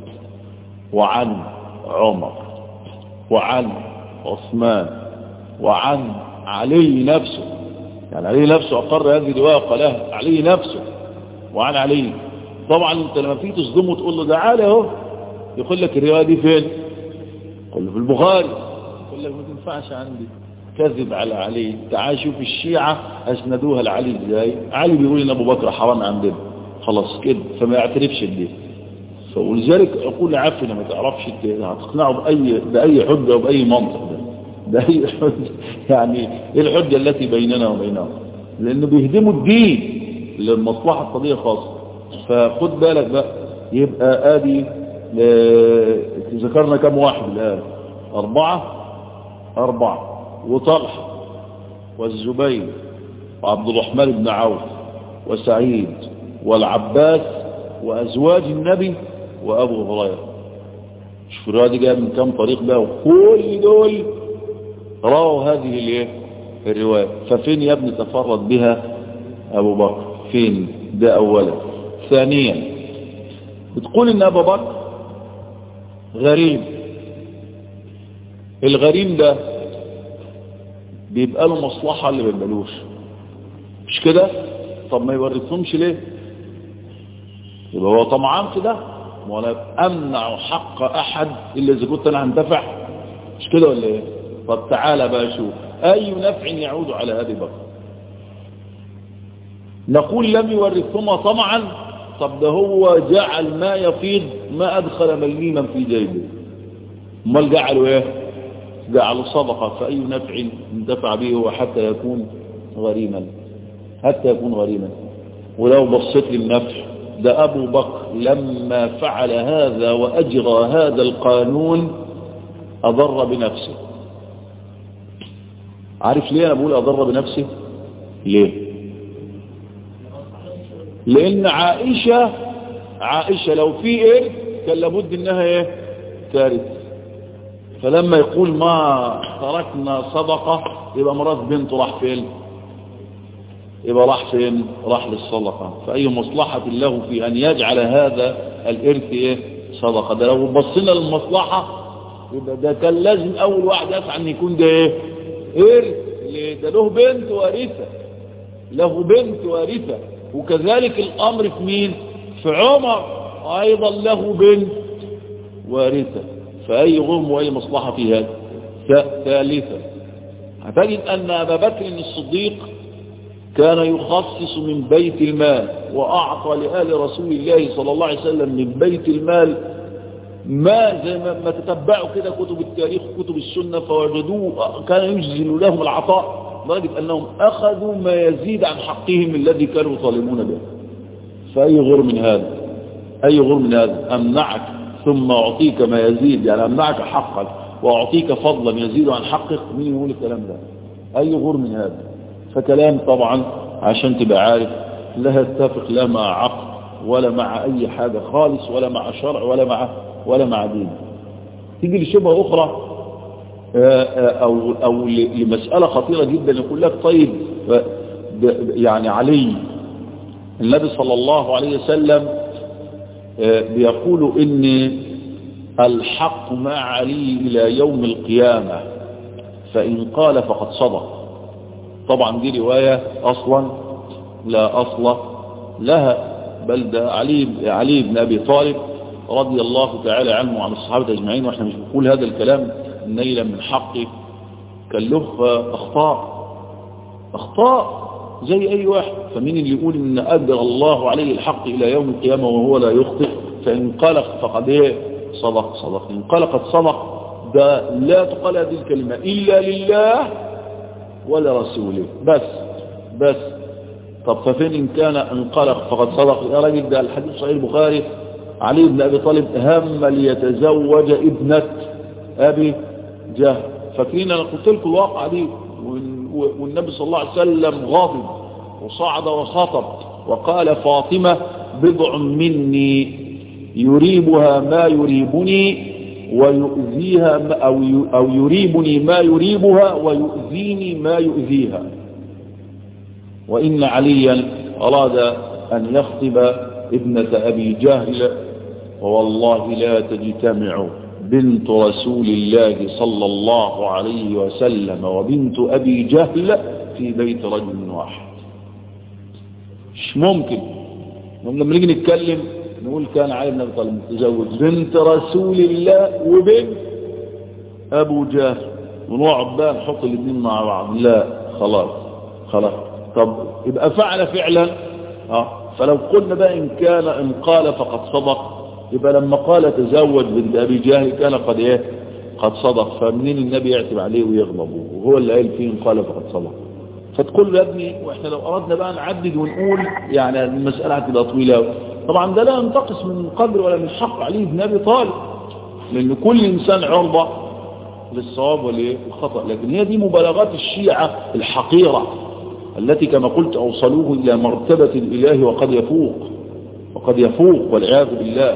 وعن عمر وعن عثمان وعن علي نفسه يعني علي نفسه أقر هذه الرواية قالها علي نفسه وعن علي طبعا انت لما تيجي تصدمه تقول له تعالى اهو يقول لك الرواية دي فين يقول له في البخاري يقول لك ما تنفعش عندي كذب على علي تعال شوف الشيعة اسندوها لعلي ازاي علي بيقول ان ابو بكر حرام عندنا خلاص كده فما يعترفش بدي ولذلك اقول عفنا ما تعرفش هتقنعه باي باي حجه وباي منطق ده ده هي الحجة يعني ايه الحجة التي بيننا وبينهم لانه بيهدموا الدين للمصلحة القضية خاصة فخد بالك بقى يبقى ادي اه ذكرنا كم واحد الان اربعة اربعة وطلحة والزبير وعبد الرحمن بن عوف وسعيد والعباس وازواج النبي وابو هريره شوف الروايه دي جايه من كام طريق بقى وكل دول رووا هذه الايه الرواية ففين يا ابني تفرد بها ابو بكر فين ده اولا ثانيا بتقول ان ابو بكر غريب الغريم ده بيبقى له مصلحة اللي بيبقالوش مش كده طب ما يورثهمش ليه يبقى هو طمعان في ده ولا امنع حق احد الا اذا كنت انا هنتفع مش كده ولا ايه طب تعالى بقى شوف أي نفع يعود على أبي بكر نقول لم يورثهما طمعا طب ده هو جعل ما يفيض ما أدخل مليما في جيبه امال جعلوا ايه جعلوا صدقة فأي نفع اندفع به هو حتى يكون غريما حتى يكون غريما ولو بصيت للنفع ده أبو بكر لما فعل هذا وأجرى هذا القانون أضر بنفسه عارف ليه أنا بقول أضر بنفسه ليه لأن عائشة عائشة لو في إيه كان لابد إنها إيه تارث فلما يقول ما تركنا صدقة يبقى مرات بنته راح فين يبقى راح فين راح للصدقة فأي مصلحة له في أن يجعل هذا الإرث إيه صدقة ده لو بصينا للمصلحة يبقى ده كان لازم أول واحد يسعى أن يكون ده إيه إرث ده له بنت وارثة له بنت وارثة وكذلك الأمر في مين في عمر أيضا له بنت وارثة فأي غرم وأي مصلحة في هذا ثالثا هتجد أن أبا بكر الصديق كان يخصص من بيت المال وأعطى لآل رسول الله صلى الله عليه وسلم من بيت المال ما زي ما تتبعوا كده كتب التاريخ كتب السنة فوجدوه كان يجزل لهم العطاء لدرجة أنهم أخذوا ما يزيد عن حقهم الذي كانوا يطالبون به فأي غر من هذا أي غر من هذا أمنعك ثم أعطيك ما يزيد يعني أمنعك حقك وأعطيك فضلا يزيد عن حقك مين يقول الكلام ده أي غر من هذا فكلام طبعا عشان تبقى عارف لا يتفق لا مع عقل ولا مع أي حاجة خالص ولا مع شرع ولا مع ولا مع دين تيجي لشبهة أخرى أو, أو لمسألة خطيرة جدا يقول لك طيب يعني علي النبي صلى الله عليه وسلم بيقول إن الحق مع علي إلى يوم القيامة فإن قال فقد صدق طبعا دي رواية أصلا لا أصل لها بل ده علي, علي بن أبي طالب رضي الله تعالى عنه وعن الصحابة أجمعين وإحنا مش بنقول هذا الكلام نيلا من حقه كان له أخطاء أخطاء زي أي واحد فمين اللي يقول إن أجر الله عليه الحق إلى يوم القيامة وهو لا يخطئ فإن قال فقد إيه صدق صدق إن قال قد صدق ده لا تقال هذه الكلمة إلا لله ولا رسوله بس بس طب ففين إن كان إن قال فقد صدق يا راجل ده الحديث صحيح البخاري علي بن أبي طالب هم ليتزوج ابنة أبي جهل فاكرين أنا قلت لكم الواقع دي والنبي صلى الله عليه وسلم غاضب وصعد وخطب وقال فاطمة بضع مني يريبها ما يريبني ويؤذيها أو أو يريبني ما يريبها ويؤذيني ما يؤذيها وإن عليا أراد أن يخطب ابنة أبي جهل ووالله لا تجتمع بنت رسول الله صلى الله عليه وسلم وبنت أبي جهل في بيت رجل واحد مش ممكن لما نيجي نتكلم نقول كان علي بن ابي طالب متزوج بنت رسول الله وبنت ابو جهل ونقعد بقى نحط الاثنين مع بعض لا خلاص خلاص طب يبقى فعل فعلا اه فلو قلنا بقى ان كان ان قال فقد صدق يبقى لما قال تزوج بنت ابي جهل كان قد ايه قد صدق فمنين النبي يعتب عليه ويغضب وهو اللي قال فيه ان قال فقد صدق فتقول له يا ابني واحنا لو اردنا بقى نعدد ونقول يعني المساله هتبقى طويله طبعا ده لا ينتقص من قدر ولا من حق علي بن ابي طالب لان كل انسان عرضه للصواب والخطا لكن هي دي مبالغات الشيعه الحقيره التي كما قلت اوصلوه الى مرتبه الاله وقد يفوق وقد يفوق والعياذ بالله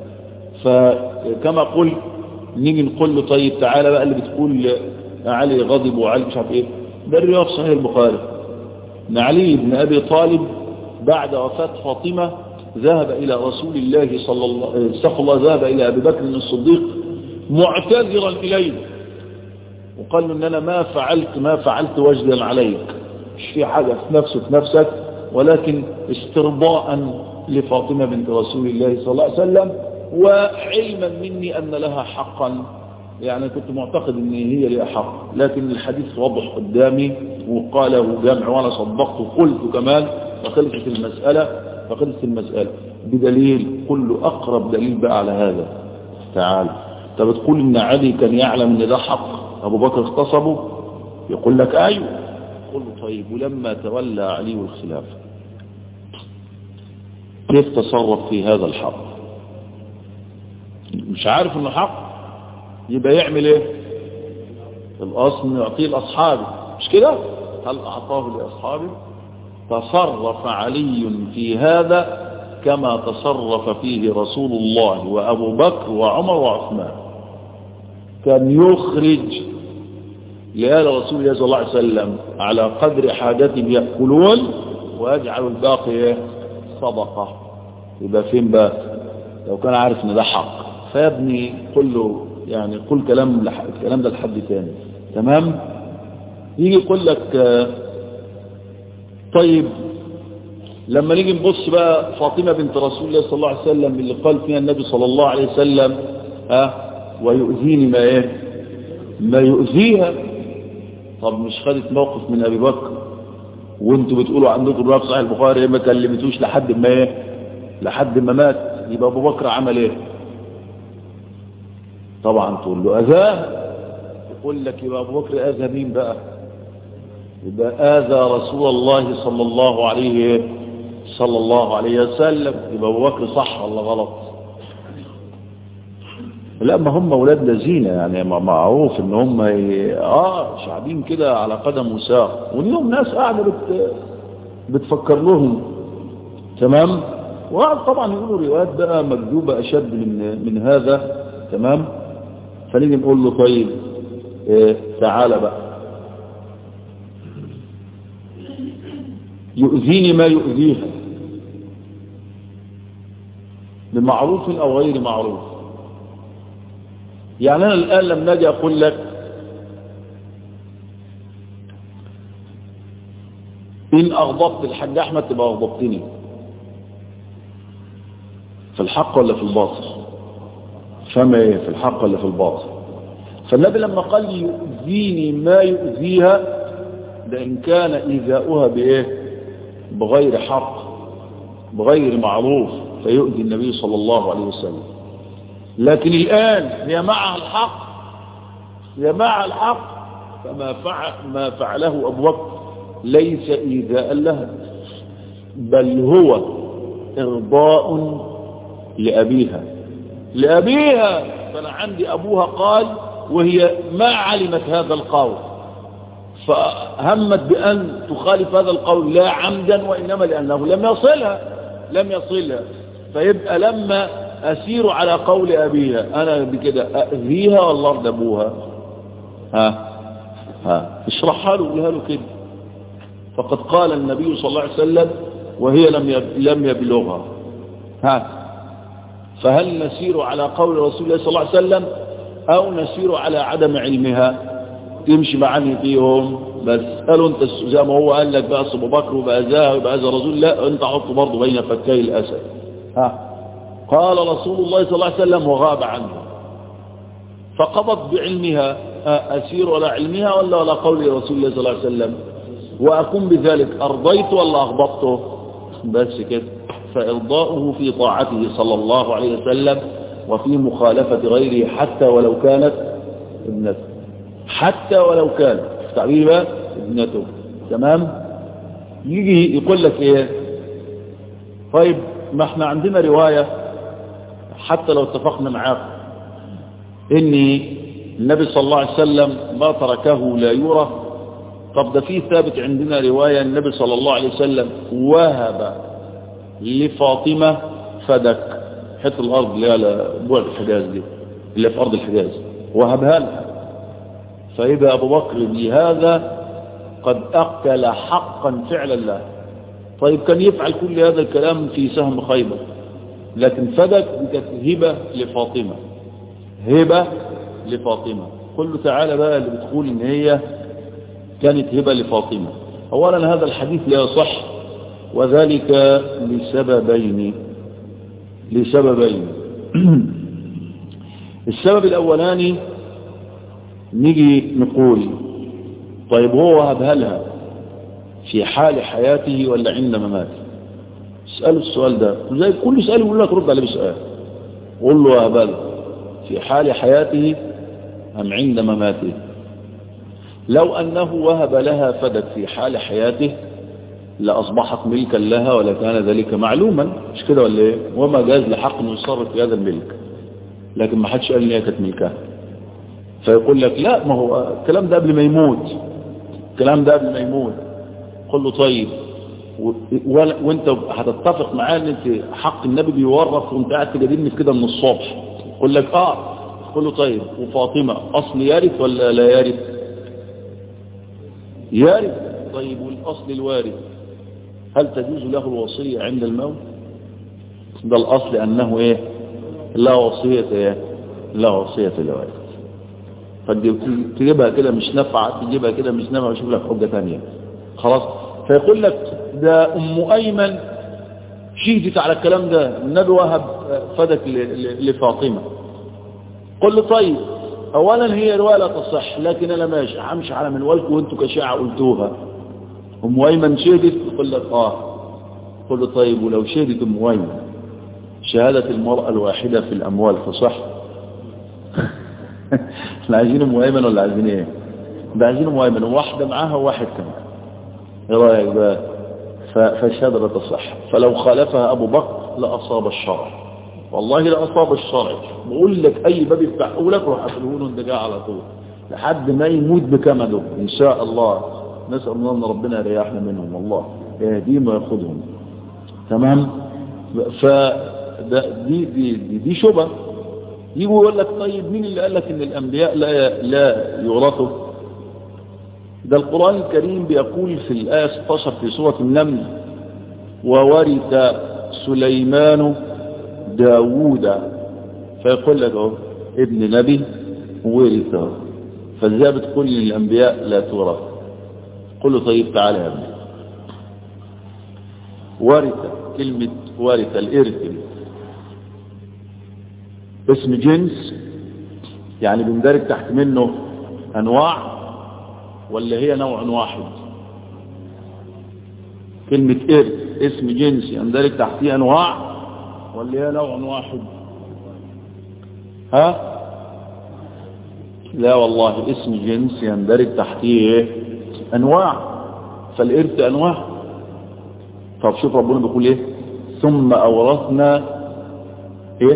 فكما قلت نيجي نقول له طيب تعالى بقى اللي بتقول علي غضب وعلي مش عارف ايه ده الروايه في صحيح البخاري ان علي بن ابي طالب بعد وفاه فاطمه ذهب إلى رسول الله صلى الله استغفر الله ذهب إلى أبي بكر الصديق معتذرا إليه وقال له إن أنا ما فعلت ما فعلت وجدا عليك مش في حاجة في نفسه في نفسك ولكن استرضاء لفاطمة بنت رسول الله صلى الله عليه وسلم وعلما مني أن لها حقا يعني كنت معتقد ان هي لها حق لكن الحديث واضح قدامي وقاله جمع وانا صدقت وقلت كمان فخلفت المسألة فخلص المسألة بدليل كل أقرب دليل بقى على هذا تعال انت بتقول ان علي كان يعلم ان ده حق ابو بكر اغتصبه يقول لك ايوه قل له طيب ولما تولى علي الخلافة كيف تصرف في هذا الحق مش عارف انه حق يبقى يعمل ايه الاصل يعطيه لاصحابه مش كده هل اعطاه لاصحابه تصرف علي في هذا كما تصرف فيه رسول الله وأبو بكر وعمر وعثمان كان يخرج لآل رسول الله صلى الله عليه وسلم على قدر حاجتهم يأكلون ويجعل الباقي صدقة يبقى فين بقى لو كان عارف ان ده حق فيا ابني قل له يعني قل كلام لح... الكلام ده لحد تاني تمام يجي يقول لك آه طيب لما نيجي نبص بقى فاطمة بنت رسول الله صلى الله عليه وسلم اللي قال فيها النبي صلى الله عليه وسلم ها ويؤذيني ما ايه ما يؤذيها طب مش خدت موقف من ابي بكر وانتوا بتقولوا عندكم الروايه في صحيح البخاري ما كلمتوش لحد ما ايه لحد ما مات يبقى ابو بكر عمل ايه طبعا تقول له اذاه يقول لك يبقى ابو بكر اذى مين بقى يبقى اذى رسول الله صلى الله عليه صلى الله عليه وسلم يبقى ابو بكر صح ولا غلط لا ما هم اولاد لذين يعني معروف ان هم ي... اه شعبين كده على قدم وساق واليوم ناس قاعده بت... بتفكر لهم تمام وقعد طبعا يقولوا روايات بقى مكذوبه اشد من من هذا تمام فنيجي نقول له طيب إيه تعالى بقى يؤذيني ما يؤذيها بمعروف او غير معروف يعني أنا الآن لما أجي أقول لك إن أغضبت الحاج أحمد تبقى أغضبتني في الحق ولا في الباطل فما إيه في الحق ولا في الباطل فالنبي لما قال يؤذيني ما يؤذيها ده إن كان إيذاؤها بإيه بغير حق بغير معروف فيؤذي النبي صلى الله عليه وسلم لكن الآن هي معها الحق هي معها الحق فما فعل ما فعله أبو بكر ليس إيذاء لها بل هو إرضاء لأبيها لأبيها فأنا عندي أبوها قال وهي ما علمت هذا القول فهمت بأن تخالف هذا القول لا عمدا وإنما لأنه لم يصلها لم يصلها فيبقى لما أسير على قول أبيها أنا بكده أأذيها ولا أرضى أبوها ها ها اشرحها له قولها له كده فقد قال النبي صلى الله عليه وسلم وهي لم لم يبلغها ها فهل نسير على قول رسول الله صلى الله عليه وسلم أو نسير على عدم علمها تمشي معاني فيهم بس قالوا انت زي ما هو قال لك بقى ابو بكر وبقى ذا وبقى ذا رسول لا انت حطه برضه بين فكي الاسد ها قال رسول الله صلى الله عليه وسلم وغاب عنه فقضت بعلمها أسير ولا علمها ولا ولا قول رسول الله صلى الله عليه وسلم وأكون بذلك أرضيت ولا أغضبته بس كده فإرضاؤه في طاعته صلى الله عليه وسلم وفي مخالفة غيره حتى ولو كانت ابنته حتى ولو كانت تعبير ابنته تمام يجي يقول لك ايه طيب ما احنا عندنا رواية حتى لو اتفقنا معاك ان النبي صلى الله عليه وسلم ما تركه لا يرى طب ده فيه ثابت عندنا رواية النبي صلى الله عليه وسلم وهب لفاطمة فدك حتى الأرض اللي هي بعد الحجاز دي اللي في أرض الحجاز وهبها لها فإذا أبو بكر بهذا قد أقتل حقا فعلا له طيب كان يفعل كل هذا الكلام في سهم خيبر لكن فدك كانت هبة لفاطمة هبة لفاطمة قل له تعالى بقى اللي بتقول ان هي كانت هبة لفاطمة اولا هذا الحديث لا يصح وذلك لسببين لسببين السبب الاولاني نيجي نقول طيب هو وهبها لها في حال حياته ولا عند مماته اسأله السؤال ده زي كل سؤال يقول لك رد عليه بسؤال قول له وهبها له في حال حياته أم عند مماته لو أنه وهب لها فدك في حال حياته لأصبحت ملكا لها ولا كان ذلك معلوما مش كده ولا ايه وما جاز لحق انه يصرف في هذا الملك لكن ما حدش قال ان هي كانت ملكها فيقول لك لا ما هو الكلام ده قبل ما يموت الكلام ده قبل ما يموت قل له طيب وانت هتتفق معاه ان انت حق النبي بيورث وانت قاعد تجادلني في كده من الصبح يقول لك اه قل له طيب وفاطمه اصل يرث ولا لا يرث يرث طيب والاصل الوارث هل تجوز له الوصية عند الموت ده الأصل أنه إيه لا وصية إيه لا وصية لوارث فتجيبها كده مش نفعة تجيبها كده مش نفعة وشوف لك حجة ثانية خلاص فيقول لك ده أم أيمن شهدت على الكلام ده النبي وهب فدك لفاطمة قل له طيب اولا هي رواية لا تصح لكن انا ماشي همشي على منوالكم وانتوا كشاعة قلتوها ام ايمن شهدت يقول لك اه قل له طيب ولو شهدت ام ايمن شهادة المرأة الواحدة في الاموال تصح احنا عايزين ام ايمن ولا عايزين ايه ده عايزين ام ايمن وواحدة معاها وواحد كمان ايه رايك بقى فالشهادة لا تصح فلو خالفها ابو بكر لاصاب الشرع والله لاصاب الشرع بقول لك اي باب يفتحه لك روح قفله انت جاي على طول لحد ما يموت بكمله ان شاء الله نسال الله ان ربنا يريحنا منهم والله يهديهم وياخذهم تمام ف دي دي دي, دي شبهه يجي يقول لك طيب مين اللي قال لك ان الانبياء لا لا يورثوا ده القران الكريم بيقول في الايه 16 في سوره النمل وورث سليمان داوود فيقول لك اهو ابن نبي ورثه فازاي بتقول للانبياء لا تورث قل له طيب تعالى يا ابني ورث كلمة ورث الإرث اسم جنس يعني بندرج تحت منه أنواع ولا هي نوع واحد كلمة إرث اسم جنس يندرج تحتيه أنواع ولا هي نوع واحد ها لا والله اسم جنس يندرج تحتيه ايه انواع فالارث انواع طب شوف ربنا بيقول ايه ثم اورثنا ايه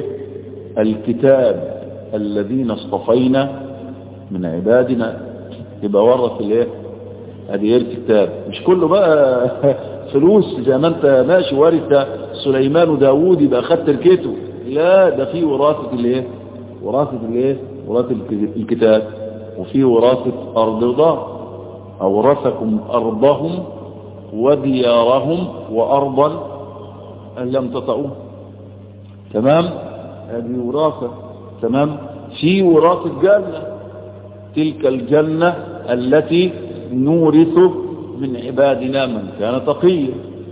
الكتاب الذين اصطفينا من عبادنا يبقى ورث الايه ادي ارث كتاب مش كله بقى فلوس زي ما انت ماشي ورث سليمان وداوود يبقى خد تركته لا ده في وراثه الايه وراثه الايه وراثه الكتاب وفي وراثه ارض ودار اورثكم ارضهم وديارهم وارضا ان لم تطئوه تمام هذه وراثه تمام في وراثه جنه تلك الجنه التي نورث من عبادنا من كان تقيا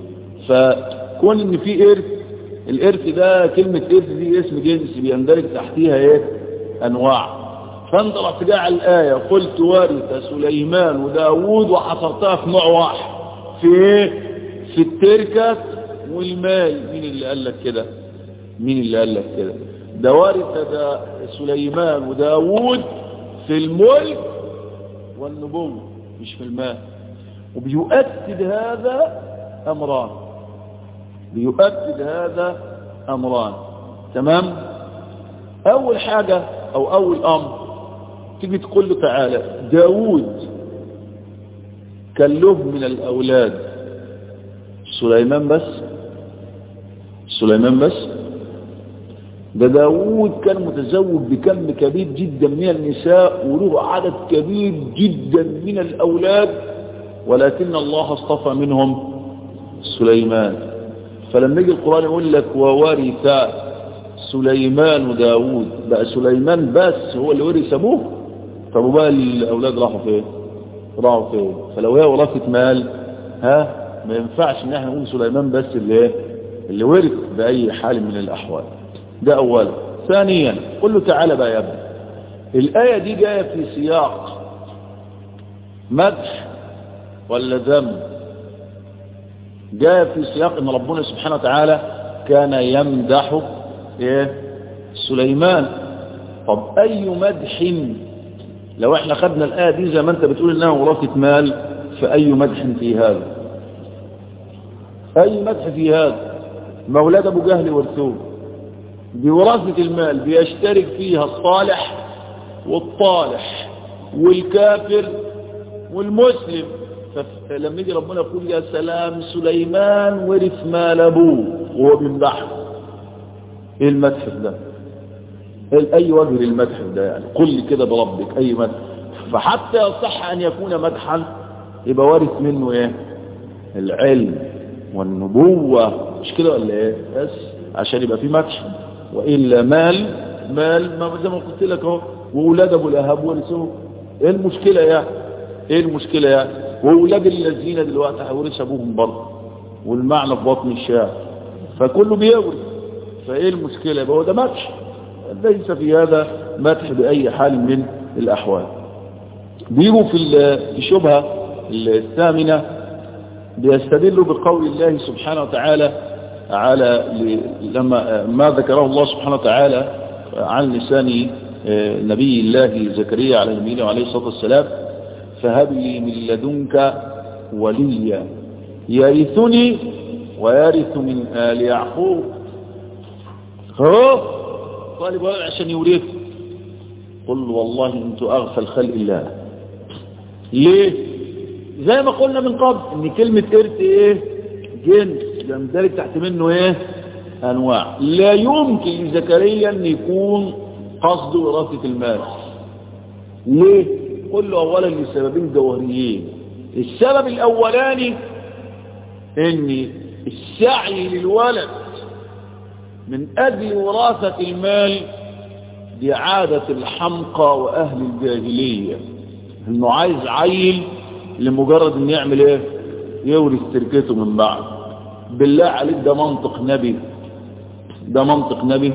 فكون ان في ارث الارث ده كلمة ارث دي اسم جنس بيندرج تحتيها ايه انواع فانت رحت جاي على الآية قلت ورث سليمان وداوود وحصرتها في نوع واحد في ايه في التركة والمال مين اللي قال لك كده مين اللي قال لك كده ده ورث ده سليمان وداوود في الملك والنبوة مش في المال وبيؤكد هذا أمران بيؤكد هذا أمران تمام أول حاجة أو أول أمر تيجي تقول له تعالى داود كان له من الأولاد سليمان بس سليمان بس ده داود كان متزوج بكم كبير جدا من النساء وله عدد كبير جدا من الأولاد ولكن الله اصطفى منهم سليمان فلما يجي القرآن يقول لك وورث سليمان وداود بقى سليمان بس هو اللي ورث ابوه طب وبقى الاولاد راحوا فين راحوا فين فلو هي وراثه مال ها ما ينفعش ان احنا نقول سليمان بس اللي ايه اللي ورث باي حال من الاحوال ده اولا ثانيا قل له تعالى بقى يا ابني الايه دي جايه في سياق مدح ولا ذم جاء في سياق ان ربنا سبحانه وتعالى كان يمدح ايه سليمان طب اي مدح لو احنا خدنا الايه دي زي ما انت بتقول انها وراثه مال فاي مدح في هذا اي مدح في هذا مولاد ابو جهل ورثوه بوراثه المال بيشترك فيها الصالح والطالح والكافر والمسلم فلما يجي ربنا يقول يا سلام سليمان ورث مال ابوه وهو بيمدحه ايه المدح ده ايه اي وجه للمدح ده يعني قل لي كده بربك اي مدح فحتى يصح ان يكون مدحا يبقى وارث منه ايه العلم والنبوة مش كده ولا ايه بس عشان يبقى في مدح وإلا مال مال ما زي ما قلت لك اهو وأولاد أبو الأهاب ورثوه ايه المشكلة يعني ايه المشكلة يعني وأولاد الذين دلوقتي هيورث أبوهم برضه والمعنى في بطن الشاعر فكله بيورث فايه المشكلة يبقى هو ده مدح ليس في هذا مدح بأي حال من الأحوال بيجوا في الشبهة الثامنة بيستدلوا بقول الله سبحانه وتعالى على لما ما ذكره الله سبحانه وتعالى عن لسان نبي الله زكريا عليه النبي عليه الصلاة والسلام فهب لي من لدنك وليا يرثني ويرث من آل يعقوب هو طالب ولد عشان يورث قل والله انت اغفل خلق الله ليه زي ما قلنا من قبل ان كلمة ارث ايه جنس يندرج تحت منه ايه انواع لا يمكن لزكريا ان يكون قصده وراثة المال ليه قل له اولا لسببين جوهريين السبب الاولاني ان السعي للولد من اجل وراثة المال دي عادة الحمقى واهل الجاهلية انه عايز عيل لمجرد ان يعمل ايه يورث تركته من بعد بالله عليك ده منطق نبي ده منطق نبي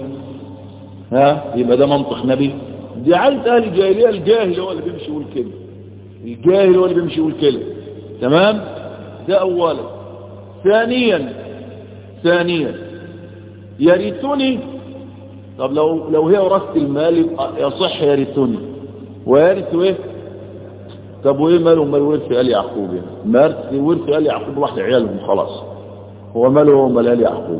ها يبقى ده منطق نبي دي عايز اهل الجاهلية الجاهل هو اللي بيمشي يقول كده الجاهل هو اللي بيمشي يقول كده تمام ده اولا ثانيا ثانيا يرثني طب لو لو هي ورثت المال يصح يرثني ويرث ايه طب وايه ماله مال ورث ال يعقوب يعني مارث ورث ال يعقوب راح لعيالهم خلاص هو ماله هو مال ال يعقوب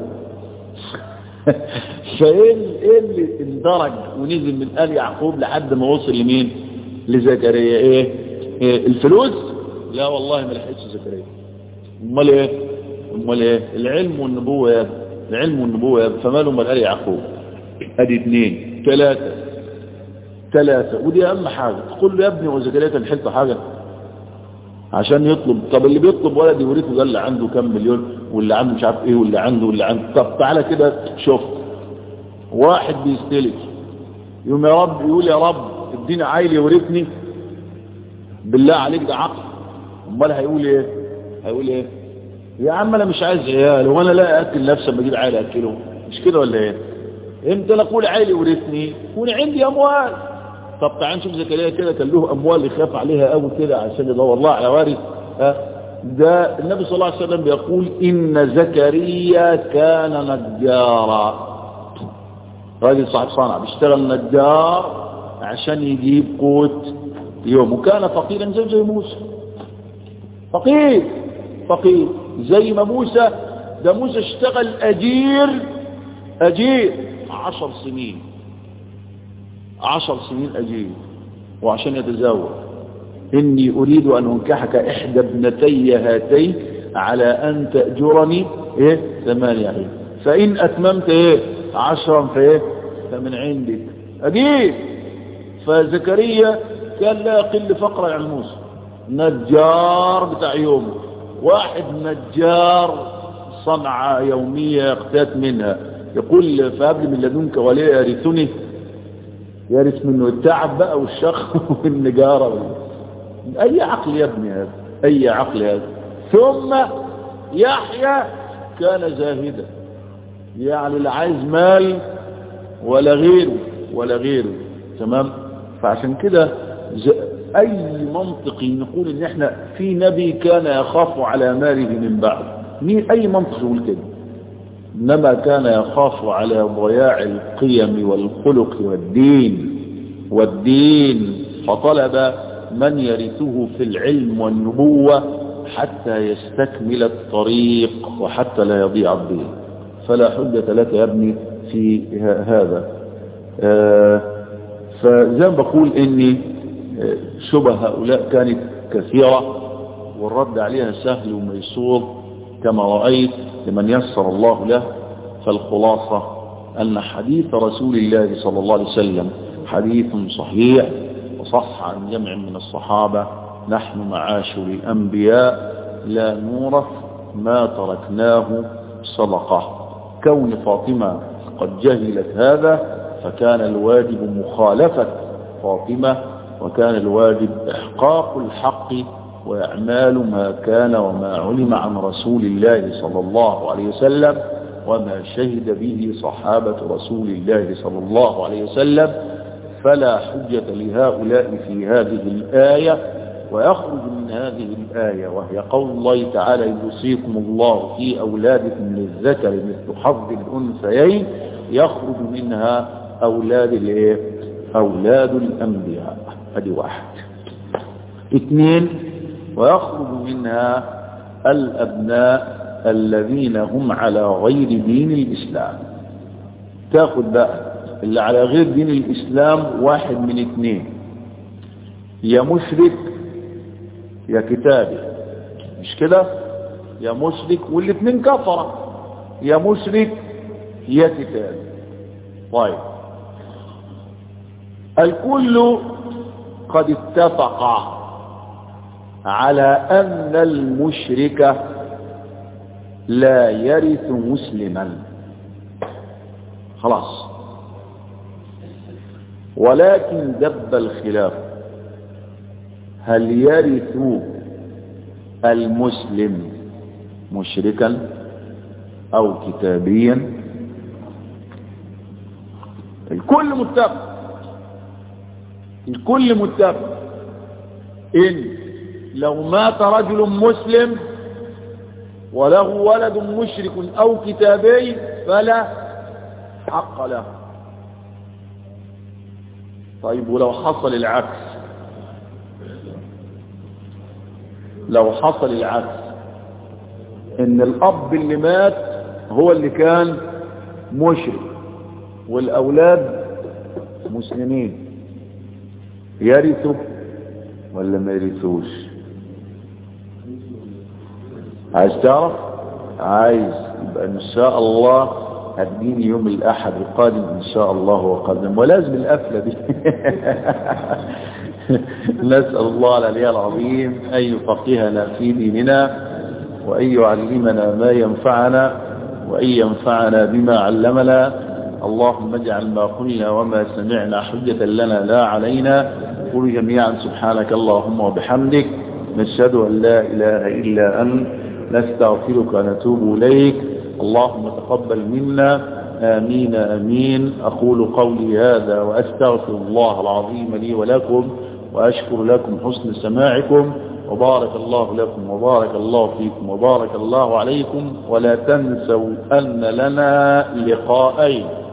فايه ايه اللي اندرج ونزل من ال يعقوب لحد ما وصل لمين لزكريا ايه, إيه الفلوس لا والله ما لحقتش زكريا امال ايه امال ايه العلم والنبوه يا العلم والنبوه يا فماله مال ال يعقوب ادي اثنين ثلاثه ثلاثة ودي أهم حاجة تقول له يا ابني وزكريا كان حلته حاجة عشان يطلب طب اللي بيطلب ولد يورثه ده اللي عنده كام مليون واللي عنده مش عارف ايه واللي عنده واللي عنده طب تعالى كده شوف واحد بيستلف يقوم يا رب يقول يا رب اديني عيل يورثني بالله عليك ده عقل امال هيقول ايه هيقول ايه يا عم انا مش عايز عيال وانا لا اكل نفسي اما اجيب عيل اكله مش كده ولا ايه امتى انا اقول عيل يورثني يكون عندي اموال طب تعال نشوف زكريا كده كان له اموال يخاف عليها قوي كده عشان يدور الله على وارث ها ده النبي صلى الله عليه وسلم بيقول ان زكريا كان نجارا راجل صاحب صنعه بيشتغل نجار عشان يجيب قوت يوم وكان فقيرا زي زي موسى فقير فقير زي ما موسى ده موسى اشتغل اجير اجير عشر سنين عشر سنين أجيب وعشان يتزوج إني أريد أن أنكحك إحدى ابنتي هاتين على أن تأجرني إيه ثمانية عين فإن أتممت إيه عشرا فإيه فمن عندك أجيب فزكريا كان لا يقل فقرا عن موسى نجار بتاع يومه واحد نجار صنعة يومية يقتات منها يقول فهب من لدنك ولي يرثني يرث منه التعب بقى والشخ والنجارة أي عقل يا ابني هذا أي عقل هذا ثم يحيى كان زاهدا يعني لا عايز مال ولا غيره ولا غيره تمام فعشان كده أي منطقي نقول إن احنا في نبي كان يخاف على ماله من بعد مين أي منطق يقول كده إنما كان يخاف على ضياع القيم والخلق والدين والدين فطلب من يرثه في العلم والنبوة حتى يستكمل الطريق وحتى لا يضيع الدين فلا حجة لك يا ابني في هذا فزي ما بقول اني شبه هؤلاء كانت كثيرة والرد عليها سهل وميسور كما رأيت لمن يسر الله له فالخلاصة أن حديث رسول الله صلى الله عليه وسلم حديث صحيح وصح عن جمع من الصحابة نحن معاشر الأنبياء لا نورث ما تركناه صدقة كون فاطمة قد جهلت هذا فكان الواجب مخالفة فاطمة وكان الواجب إحقاق الحق وإعمال ما كان وما علم عن رسول الله صلى الله عليه وسلم وما شهد به صحابة رسول الله صلى الله عليه وسلم فلا حجة لهؤلاء في هذه الآية ويخرج من هذه الآية وهي قول الله تعالى يوصيكم الله في أولادكم للذكر مثل حظ الأنثيين يخرج منها أولاد الايه أولاد الأنبياء هذه واحد اثنين ويخرج منها الأبناء الذين هم على غير دين الإسلام تاخد بقى اللي على غير دين الإسلام واحد من اثنين يا مشرك يا كتابي مش كده يا مشرك والاثنين كفرة يا مشرك يا كتابي طيب الكل قد اتفق على أن المشرك لا يرث مسلما خلاص ولكن دب الخلاف هل يرث المسلم مشركا او كتابيا الكل متفق الكل متفق ان لو مات رجل مسلم وله ولد مشرك او كتابي فلا حق له طيب ولو حصل العكس لو حصل العكس ان الاب اللي مات هو اللي كان مشرك والاولاد مسلمين يرثوا ولا ما يرثوش عايز تعرف عايز يبقى ان شاء الله هتجيني يوم الاحد القادم ان شاء الله وقدم ولازم القفله دي نسال الله العلي العظيم ان يفقهنا في ديننا وان يعلمنا ما ينفعنا وان ينفعنا بما علمنا اللهم اجعل ما قلنا وما سمعنا حجة لنا لا علينا قل جميعا سبحانك اللهم وبحمدك نشهد أن لا إله إلا أنت نستغفرك ونتوب إليك اللهم تقبل منا آمين آمين أقول قولي هذا وأستغفر الله العظيم لي ولكم وأشكر لكم حسن سماعكم وبارك الله لكم وبارك الله فيكم وبارك الله عليكم ولا تنسوا أن لنا لقاءين